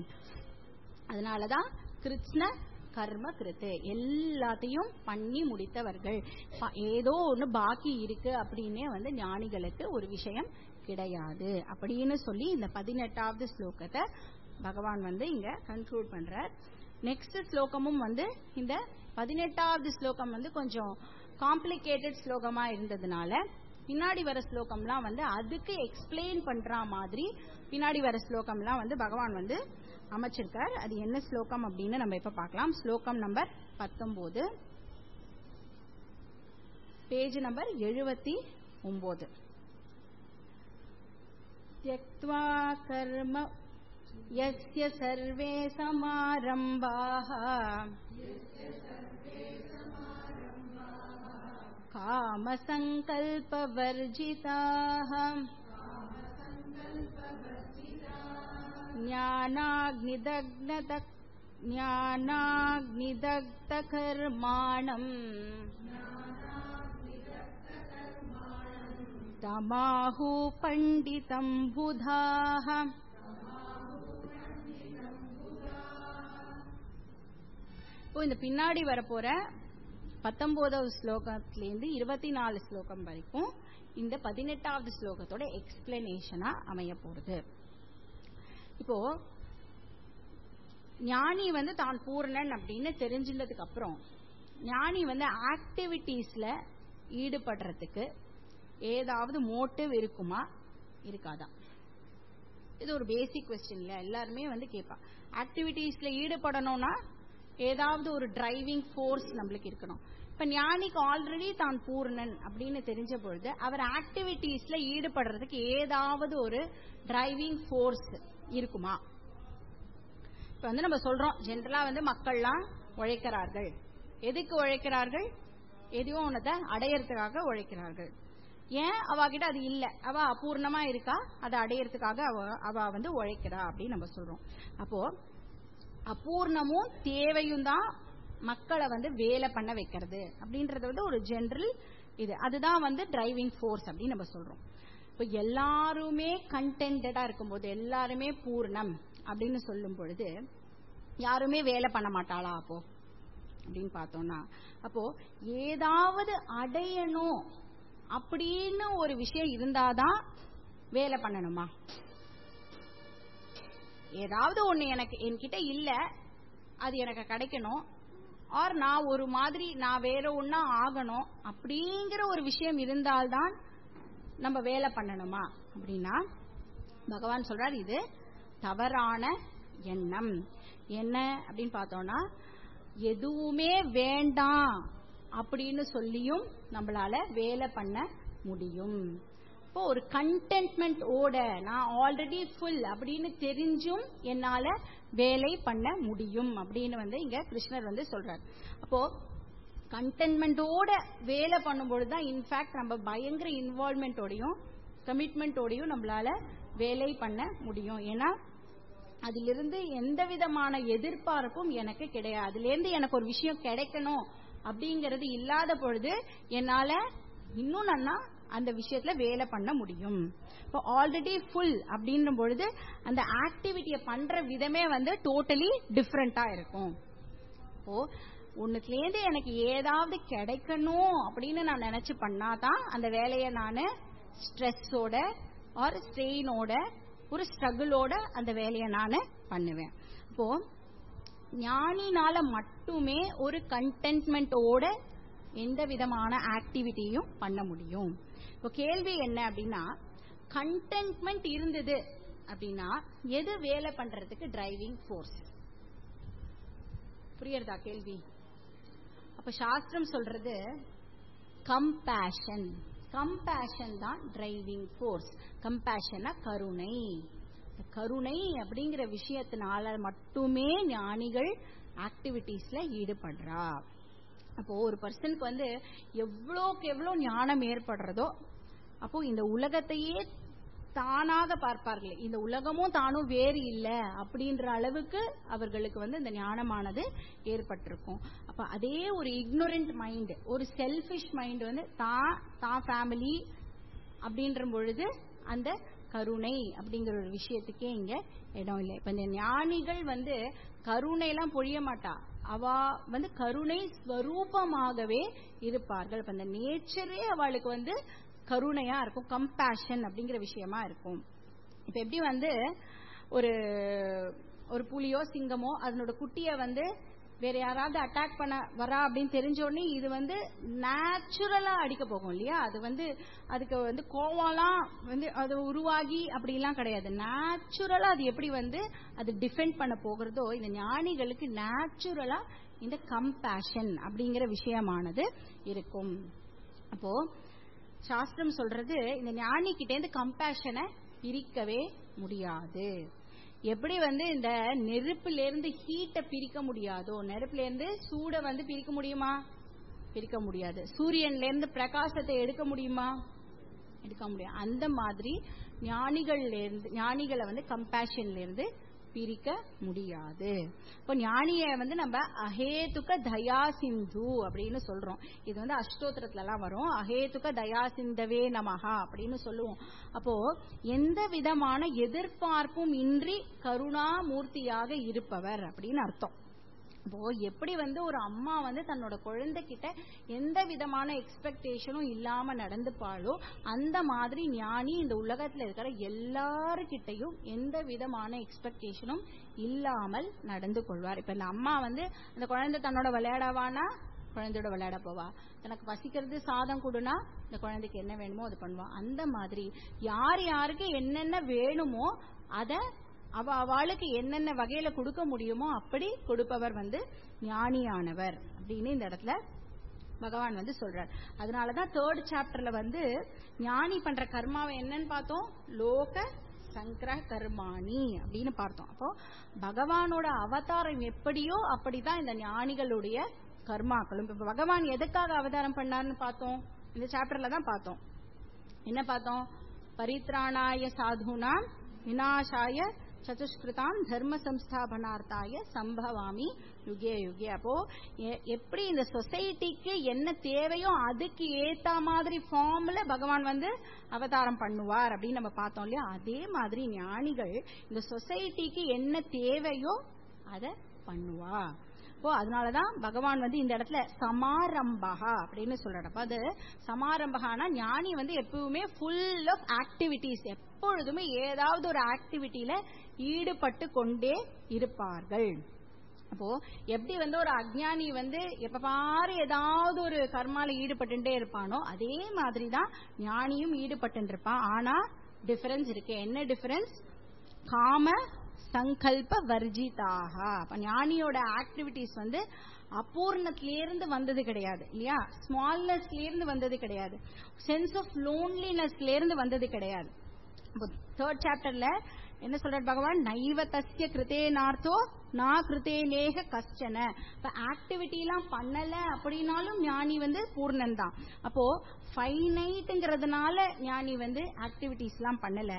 அதனாலதான் கிருஷ்ண கர்ம கிருத்து எல்லாத்தையும் பண்ணி முடித்தவர்கள் ஏதோ ஒண்ணு பாக்கி இருக்கு அப்படின்னே வந்து ஞானிகளுக்கு ஒரு விஷயம் கிடையாது அப்படின்னு சொல்லி இந்த பதினெட்டாவது ஸ்லோகத்தை பகவான் வந்து இங்க கன்க்ளூட் பண்றார் நெக்ஸ்ட் ஸ்லோகமும் வந்து இந்த பதினெட்டாவது ஸ்லோகம் வந்து கொஞ்சம் காம்ப்ளிகேட்டட் ஸ்லோகமா இருந்ததுனால பின்னாடி வர ஸ்லோகம்லாம் வந்து அதுக்கு எக்ஸ்பிளைன் பண்ற மாதிரி பின்னாடி வர ஸ்லோகம்லாம் வந்து பகவான் வந்து அமைச்சிருக்கார் அது என்ன ஸ்லோகம் அப்படின்னு நம்ம இப்ப பார்க்கலாம் ஸ்லோகம் நம்பர் பத்தொன்பது பேஜ் நம்பர் எழுபத்தி ஒன்பது त्यक्त्वा कर्म यस्य सर्वे समारम्भाः कामसङ्कल्पवर्जिताः ज्ञानाग्निदग्नत ज्ञानाग्निदग्धकर्माणम् तमाहु पण्डितम् बुधाः இப்போ இந்த பின்னாடி வரப்போற பத்தொன்பதாவது ஸ்லோகத்திலேருந்து இருபத்தி நாலு ஸ்லோகம் வரைக்கும் இந்த பதினெட்டாவது ஸ்லோகத்தோட எக்ஸ்பிளனேஷனா அமைய போறது இப்போ ஞானி வந்து தான் பூர்ணன் அப்படின்னு தெரிஞ்சின்றதுக்கு அப்புறம் ஞானி வந்து ஆக்டிவிட்டீஸ்ல ஈடுபடுறதுக்கு ஏதாவது மோட்டிவ் இருக்குமா இருக்காதா இது ஒரு பேசிக் கொஸ்டின்ல எல்லாருமே வந்து கேட்பா ஆக்டிவிட்டீஸ்ல ஈடுபடணும்னா ஏதாவது ஒரு டிரைவிங் ஃபோர்ஸ் நம்மளுக்கு இருக்கணும் இப்ப ஞானிக்கு ஆல்ரெடி தான் பூர்ணன் அப்படின்னு தெரிஞ்ச பொழுது அவர் ஆக்டிவிட்டீஸ்ல ஈடுபடுறதுக்கு ஏதாவது ஒரு டிரைவிங் ஃபோர்ஸ் இருக்குமா இப்ப வந்து நம்ம சொல்றோம் ஜென்ரலா வந்து மக்கள்லாம் உழைக்கிறார்கள் எதுக்கு உழைக்கிறார்கள் எதுவும் ஒன்னதை அடையறதுக்காக உழைக்கிறார்கள் ஏன் அவகிட்ட அது இல்ல அவ அபூர்ணமா இருக்கா அதை அடையறதுக்காக அவ அவ வந்து உழைக்கிறா அப்படின்னு நம்ம சொல்றோம் அப்போ அபூர்ணமும் தேவையும் தான் மக்களை வந்து வேலை பண்ண வைக்கிறது அப்படின்றது வந்து ஒரு ஜெனரல் இது அதுதான் வந்து டிரைவிங் ஃபோர்ஸ் அப்படின்னு நம்ம சொல்றோம் இப்போ எல்லாருமே கண்டென்டா இருக்கும்போது எல்லாருமே பூர்ணம் அப்படின்னு சொல்லும் பொழுது யாருமே வேலை பண்ண மாட்டாளா அப்போ அப்படின்னு பார்த்தோம்னா அப்போ ஏதாவது அடையணும் அப்படின்னு ஒரு விஷயம் இருந்தாதான் வேலை பண்ணணுமா ஏதாவது ஒண்ணு எனக்கு என்கிட்ட இல்ல அது எனக்கு கிடைக்கணும் ஆர் நான் ஒரு மாதிரி நான் வேற ஒன்னா ஆகணும் அப்படிங்கிற ஒரு விஷயம் இருந்தால்தான் நம்ம வேலை பண்ணணுமா அப்படின்னா பகவான் சொல்றார் இது தவறான எண்ணம் என்ன அப்படின்னு பார்த்தோம்னா எதுவுமே வேண்டாம் அப்படின்னு சொல்லியும் நம்மளால வேலை பண்ண முடியும் இப்போ ஒரு கண்டென்ட்மெண்ட் ஓட நான் ஆல்ரெடி ஃபுல் அப்படின்னு தெரிஞ்சும் என்னால வேலை பண்ண முடியும் அப்படின்னு வந்து இங்க கிருஷ்ணர் வந்து சொல்றார் அப்போ கண்டென்ட்மெண்டோட வேலை பண்ணும்பொழுது தான் இன்ஃபேக்ட் நம்ம பயங்கர இன்வால்மெண்டோடையும் கமிட்மெண்டோடையும் நம்மளால வேலை பண்ண முடியும் ஏன்னா அதிலிருந்து எந்த விதமான எதிர்பார்ப்பும் எனக்கு கிடையாது அதுலேருந்து எனக்கு ஒரு விஷயம் கிடைக்கணும் அப்படிங்கறது இல்லாத பொழுது என்னால இன்னும் நல்லா அந்த விஷயத்துல வேலை பண்ண முடியும் இப்போ ஆல்ரெடி ஃபுல் அப்படின்னும் பொழுது அந்த ஆக்டிவிட்டியை பண்ற விதமே வந்து டோட்டலி டிஃப்ரெண்டா இருக்கும் இப்போ ஒன்னுத்துலேருந்து எனக்கு ஏதாவது கிடைக்கணும் அப்படின்னு நான் நினைச்சு பண்ணாதான் அந்த வேலையை நான் ஸ்ட்ரெஸ்ஸோட ஆர் ஸ்ட்ரெயினோட ஒரு ஸ்ட்ரகிளோட அந்த வேலையை நான் பண்ணுவேன் இப்போ ஞானினால மட்டுமே ஒரு கண்டென்ட்மெண்டோட எந்த விதமான ஆக்டிவிட்டியும் பண்ண முடியும் இப்போ கேள்வி என்ன அப்படின்னா கண்டென்ட்மெண்ட் இருந்தது அப்படின்னா எது வேலை பண்றதுக்கு டிரைவிங் ஃபோர்ஸ் புரியுறதா கேள்வி அப்ப சாஸ்திரம் சொல்றது கம்பேஷன் கம்பேஷன் தான் டிரைவிங் ஃபோர்ஸ் கம்பேஷனா கருணை கருணை அப்படிங்கிற விஷயத்தினால மட்டுமே ஞானிகள் ஆக்டிவிட்டீஸ்ல ஈடுபடுறா அப்போ ஒரு பர்சனுக்கு வந்து எவ்வளோக்கு எவ்வளோ ஞானம் ஏற்படுறதோ அப்போ இந்த உலகத்தையே தானாக பார்ப்பார்கள் இந்த உலகமும் தானும் வேறு இல்லை அப்படின்ற அளவுக்கு அவர்களுக்கு வந்து இந்த ஞானமானது ஏற்பட்டிருக்கும் அப்ப அதே ஒரு இக்னோரண்ட் மைண்ட் ஒரு செல்பிஷ் மைண்ட் வந்து தான் தான் ஃபேமிலி அப்படின்ற பொழுது அந்த கருணை அப்படிங்கிற ஒரு விஷயத்துக்கே இங்க இடம் இல்லை இப்ப இந்த ஞானிகள் வந்து கருணை எல்லாம் பொழிய மாட்டா அவ வந்து கருணை ஸ்வரூபமாகவே இருப்பார்கள் இப்ப இந்த நேச்சரே அவளுக்கு வந்து கருணையா இருக்கும் கம்பேஷன் அப்படிங்கிற விஷயமா இருக்கும் இப்ப எப்படி வந்து ஒரு ஒரு புலியோ சிங்கமோ அதனோட குட்டிய வந்து வேற யாராவது அட்டாக் பண்ண வரா அப்படின்னு தெரிஞ்ச உடனே இது வந்து நேச்சுரலா அடிக்க போகும் இல்லையா அது வந்து அதுக்கு வந்து கோவம்லாம் வந்து அது உருவாகி அப்படிலாம் கிடையாது நேச்சுரலா அது எப்படி வந்து அது டிஃபெண்ட் பண்ண போகிறதோ இந்த ஞானிகளுக்கு நேச்சுரலா இந்த கம்பேஷன் அப்படிங்கிற விஷயமானது இருக்கும் அப்போ சாஸ்திரம் சொல்றது இந்த ஞானி கிட்டேந்து கம்பேஷனை பிரிக்கவே முடியாது எப்படி வந்து இந்த நெருப்புல இருந்து ஹீட்டை பிரிக்க முடியாதோ நெருப்புல இருந்து சூட வந்து பிரிக்க முடியுமா பிரிக்க முடியாது சூரியன்ல இருந்து பிரகாசத்தை எடுக்க முடியுமா எடுக்க முடியாது அந்த மாதிரி ஞானிகள்ல இருந்து ஞானிகளை வந்து கம்பேஷன்ல இருந்து பிரிக்க முடியாது இப்போ ஞானிய வந்து நம்ம அஹேதுக தயா சிந்து அப்படின்னு சொல்றோம் இது வந்து அஷ்டோத்திரத்துல எல்லாம் வரும் அஹேதுக தயா சிந்தவே நமஹா அப்படின்னு சொல்லுவோம் அப்போ எந்த விதமான எதிர்பார்ப்பும் இன்றி கருணாமூர்த்தியாக இருப்பவர் அப்படின்னு அர்த்தம் இப்போ எப்படி வந்து ஒரு அம்மா வந்து தன்னோட குழந்தைகிட்ட எந்த விதமான எக்ஸ்பெக்டேஷனும் இல்லாம நடந்துப்பாளோ அந்த மாதிரி ஞானி இந்த உலகத்துல இருக்கிற எல்லாருக்கிட்டையும் எந்த விதமான எக்ஸ்பெக்டேஷனும் இல்லாமல் நடந்து கொள்வார் இப்ப இந்த அம்மா வந்து அந்த குழந்தை தன்னோட விளையாடவானா குழந்தையோட விளையாட போவா தனக்கு பசிக்கிறது சாதம் கொடுனா இந்த குழந்தைக்கு என்ன வேணுமோ அது பண்ணுவா அந்த மாதிரி யார் யாருக்கு என்னென்ன வேணுமோ அத அவ அவளுக்கு என்னென்ன வகையில கொடுக்க முடியுமோ அப்படி கொடுப்பவர் வந்து ஞானியானவர் அப்படின்னு இந்த இடத்துல பகவான் வந்து சொல்றார் அதனாலதான் தேர்ட் சாப்டர்ல வந்து ஞானி பண்ற கர்மாவை என்னன்னு பார்த்தோம் லோக சங்கர கர்மாணி அப்படின்னு பார்த்தோம் அப்போ பகவானோட அவதாரம் எப்படியோ அப்படிதான் இந்த ஞானிகளுடைய கர்மாக்களும் இப்ப பகவான் எதுக்காக அவதாரம் பண்ணார்னு பார்த்தோம் இந்த சாப்டர்ல தான் பார்த்தோம் என்ன பார்த்தோம் பரித்ராணாய சாதுனா வினாசாய சதுஷ்கிருதாம் தர்ம சம்ஸ்தாபனார்த்தாய சம்பவாமி யுகே யுகே அப்போ எ- எப்படி இந்த சொசைட்டிக்கு என்ன தேவையோ அதுக்கு ஏத்த மாதிரி ஃபார்ம்ல பகவான் வந்து அவதாரம் பண்ணுவார் அப்படின்னு நம்ம பார்த்தோம் இல்லையா அதே மாதிரி ஞானிகள் இந்த சொசைட்டிக்கு என்ன தேவையோ அதை பண்ணுவா இப்போ அதனாலதான் பகவான் வந்து இந்த இடத்துல சமாரம்பகா அப்படின்னு சொல்றப்ப அது சமாரம்பகானா ஞானி வந்து எப்பவுமே ஃபுல் ஆஃப் ஆக்டிவிட்டிஸ் எப்பொழுதுமே ஏதாவது ஒரு ஆக்டிவிட்டியில ஈடுபட்டு கொண்டே இருப்பார்கள் அப்போ எப்படி வந்து ஒரு அஜ்ஞானி வந்து எப்ப பாரு ஏதாவது ஒரு கர்மால ஈடுபட்டுட்டே இருப்பானோ அதே மாதிரி தான் ஞானியும் ஈடுபட்டு இருப்பான் ஆனா டிஃபரன்ஸ் இருக்கு என்ன டிஃபரன்ஸ் காம சங்கல்ப வர்ஜிதாக அப்ப ஞானியோட ஆக்டிவிட்டிஸ் வந்து அபூர்ணத்திலிருந்து வந்தது கிடையாது இல்லையா ஸ்மால்னஸ்ல இருந்து வந்தது கிடையாது சென்ஸ் ஆஃப் லோன்லினஸ்ல இருந்து வந்தது கிடையாது தேர்ட் சாப்டர்ல என்ன சொல்றார் பகவான் நைவ தஸ்ய கிருத்தேனார்த்தோ நான் கிருத்தேனேக கஷ்டன இப்ப ஆக்டிவிட்டி எல்லாம் பண்ணல அப்படின்னாலும் ஞானி வந்து பூர்ணன் தான் அப்போ ஃபைனைட்ங்கிறதுனால ஞானி வந்து ஆக்டிவிட்டிஸ் எல்லாம் பண்ணல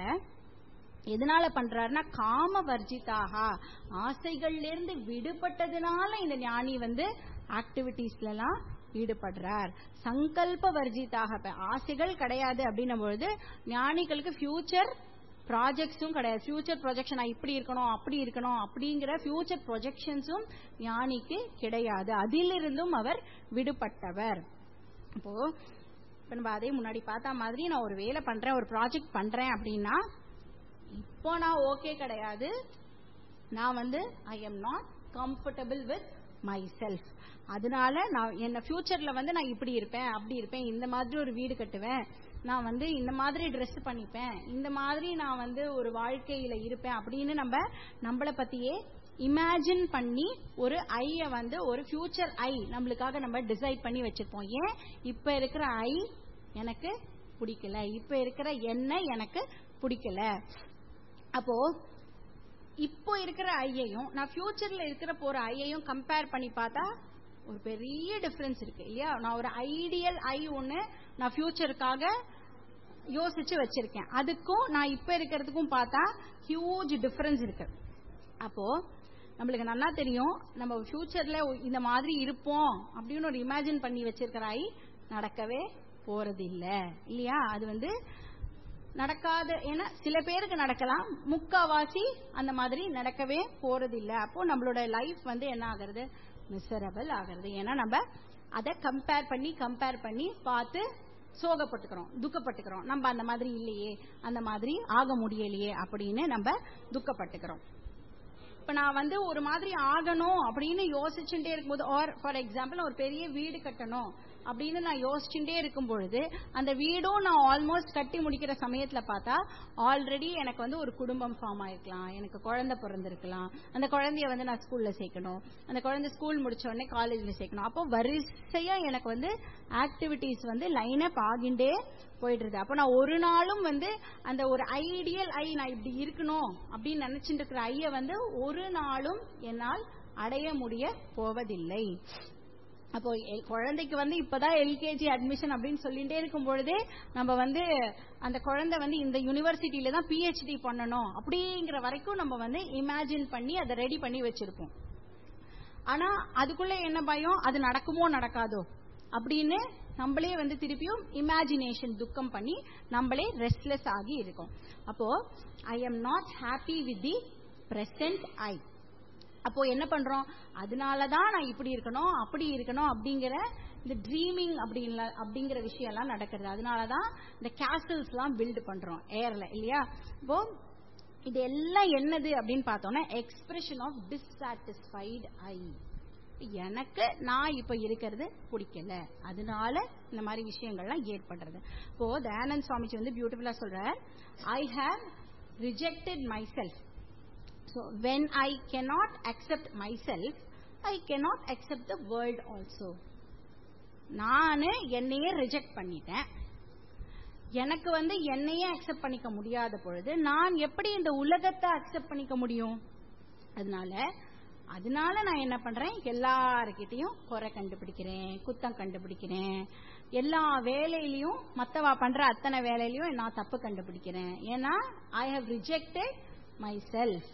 எதனால பண்றாருன்னா காம வர்ஜிதாக ஆசைகள்ல இருந்து விடுபட்டதுனால இந்த ஞானி வந்து ஆக்டிவிட்டிஸ்ல எல்லாம் ஈடுபடுறார் சங்கல்ப வர்ஜிதாக இப்ப ஆசைகள் கிடையாது அப்படின்னும் பொழுது ஞானிகளுக்கு ஃபியூச்சர் ப்ராஜெக்ட்ஸும் கிடையாது ஃபியூச்சர் ப்ரொஜெக்ஷன் இப்படி இருக்கணும் அப்படி இருக்கணும் அப்படிங்கிற ஃபியூச்சர் ப்ரொஜெக்ஷன்ஸும் ஞானிக்கு கிடையாது அதிலிருந்தும் அவர் விடுபட்டவர் இப்போ இப்ப நம்ம அதே முன்னாடி பார்த்த மாதிரி நான் ஒரு வேலை பண்றேன் ஒரு ப்ராஜெக்ட் பண்றேன் அப்படின்னா இப்போ நான் ஓகே கிடையாது நான் வந்து I am not comfortable with myself அதனால நான் என்ன ஃபியூச்சர்ல வந்து நான் இப்படி இருப்பேன் அப்படி இருப்பேன் இந்த மாதிரி ஒரு வீடு கட்டுவேன் நான் வந்து இந்த மாதிரி ட்ரெஸ் பண்ணிப்பேன் இந்த மாதிரி நான் வந்து ஒரு வாழ்க்கையில இருப்பேன் அப்படின்னு நம்ம நம்மள பத்தியே இமேஜின் பண்ணி ஒரு ஐய வந்து ஒரு ஃபியூச்சர் ஐ நம்மளுக்காக நம்ம டிசைட் பண்ணி வச்சிருப்போம் ஏன் இப்ப இருக்கிற ஐ எனக்கு பிடிக்கல இப்ப இருக்கிற எண்ணெய் எனக்கு பிடிக்கல அப்போ இப்போ இருக்கிற ஐயையும் நான் ஃபியூச்சர்ல இருக்கிற போற ஐயையும் கம்பேர் பண்ணி பார்த்தா ஒரு பெரிய டிஃபரன்ஸ் இருக்கு இல்லையா நான் ஒரு ஐடியல் ஐ ஒண்ணு நான் ஃபியூச்சருக்காக யோசிச்சு வச்சிருக்கேன் அதுக்கும் நான் இப்ப இருக்கிறதுக்கும் பார்த்தா ஹியூஜ் டிஃபரன்ஸ் இருக்கு அப்போ நம்மளுக்கு நல்லா தெரியும் நம்ம ஃபியூச்சர்ல இந்த மாதிரி இருப்போம் அப்படின்னு ஒரு இமேஜின் பண்ணி வச்சிருக்கிற ஐ நடக்கவே போறது இல்ல இல்லையா அது வந்து நடக்காத ஏன்னா சில பேருக்கு நடக்கலாம் முக்காவாசி அந்த மாதிரி நடக்கவே போறது இல்ல அப்போ நம்மளோட லைஃப் வந்து என்ன ஆகுறது மிசரபிள் ஆகுறது ஏன்னா நம்ம அதை கம்பேர் பண்ணி கம்பேர் பண்ணி பார்த்து சோகப்பட்டுக்கிறோம் துக்கப்பட்டுக்கிறோம் நம்ம அந்த மாதிரி இல்லையே அந்த மாதிரி ஆக முடியலையே அப்படின்னு நம்ம துக்கப்பட்டுக்கிறோம் இப்ப நான் வந்து ஒரு மாதிரி ஆகணும் அப்படின்னு யோசிச்சுட்டே இருக்கும்போது ஆர் ஃபார் எக்ஸாம்பிள் ஒரு பெரிய வீடு கட்டணும் அப்படின்னு நான் யோசிச்சுட்டே இருக்கும் பொழுது அந்த வீடும் நான் ஆல்மோஸ்ட் கட்டி முடிக்கிற சமயத்துல பார்த்தா ஆல்ரெடி எனக்கு வந்து ஒரு குடும்பம் ஃபார்ம் ஆயிருக்கலாம் எனக்கு குழந்தை பிறந்திருக்கலாம் அந்த குழந்தைய வந்து நான் ஸ்கூல்ல சேர்க்கணும் அந்த குழந்தை ஸ்கூல் முடிச்ச உடனே காலேஜ்ல சேர்க்கணும் அப்போ வரிசையா எனக்கு வந்து ஆக்டிவிட்டிஸ் வந்து லைன் அப் ஆகிண்டே போயிடுறது அப்போ நான் ஒரு நாளும் வந்து அந்த ஒரு ஐடியல் ஐ நான் இப்படி இருக்கணும் அப்படின்னு நினைச்சிட்டு இருக்கிற ஐய வந்து ஒரு நாளும் என்னால் அடைய முடிய போவதில்லை அப்போ எ- குழந்தைக்கு வந்து இப்பதான் எல்கேஜி அட்மிஷன் அப்படின்னு சொல்லிட்டே இருக்கும் பொழுதே நம்ம வந்து அந்த குழந்தை வந்து இந்த யூனிவர்சிட்டியில தான் பிஹெச்டி பண்ணணும் அப்படிங்கிற வரைக்கும் நம்ம வந்து இமேஜின் பண்ணி அதை ரெடி பண்ணி வச்சிருப்போம் ஆனா அதுக்குள்ள என்ன பயம் அது நடக்குமோ நடக்காதோ அப்படின்னு நம்மளே வந்து திருப்பியும் இமேஜினேஷன் துக்கம் பண்ணி நம்மளே ரெஸ்ட்லெஸ் ஆகி இருக்கோம் அப்போ I am not happy with the present I அப்போ என்ன பண்றோம் அதனாலதான் நான் இப்படி இருக்கணும் அப்படி இருக்கணும் அப்படிங்கிற இந்த ட்ரீமிங் அப்படின்ல அப்படிங்கிற விஷயம் எல்லாம் நடக்கிறது அதனாலதான் இந்த கேசல்ஸ் எல்லாம் பில்ட் பண்றோம் ஏர்ல இல்லையா இப்போ இது எல்லாம் என்னது அப்படின்னு பார்த்தோம்னா எக்ஸ்பிரஷன் ஆஃப் டிஸ்சாட்டிஸ்ஃபைடு ஐ எனக்கு நான் இப்ப இருக்கிறது பிடிக்கல அதனால இந்த மாதிரி விஷயங்கள்லாம் ஏற்படுறது இப்போ தயானந்த் சுவாமிஜி வந்து பியூட்டிஃபுல்லா சொல்றார் I have rejected myself So when I cannot accept myself, I cannot accept the world also. நானு என்னையே ரிஜெக்ட் பண்ணிட்டேன் எனக்கு வந்து என்னையே அக்செப்ட் பண்ணிக்க முடியாத பொழுது நான் எப்படி இந்த உலகத்தை அக்செப்ட் பண்ணிக்க முடியும் அதனால அதனால நான் என்ன பண்றேன் எல்லாருக்கிட்டையும் குறை கண்டுபிடிக்கிறேன் குத்தம் கண்டுபிடிக்கிறேன் எல்லா வேலையிலயும் மத்தவா பண்ற அத்தனை வேலையிலயும் நான் தப்பு கண்டுபிடிக்கிறேன் ஏன்னா I have rejected myself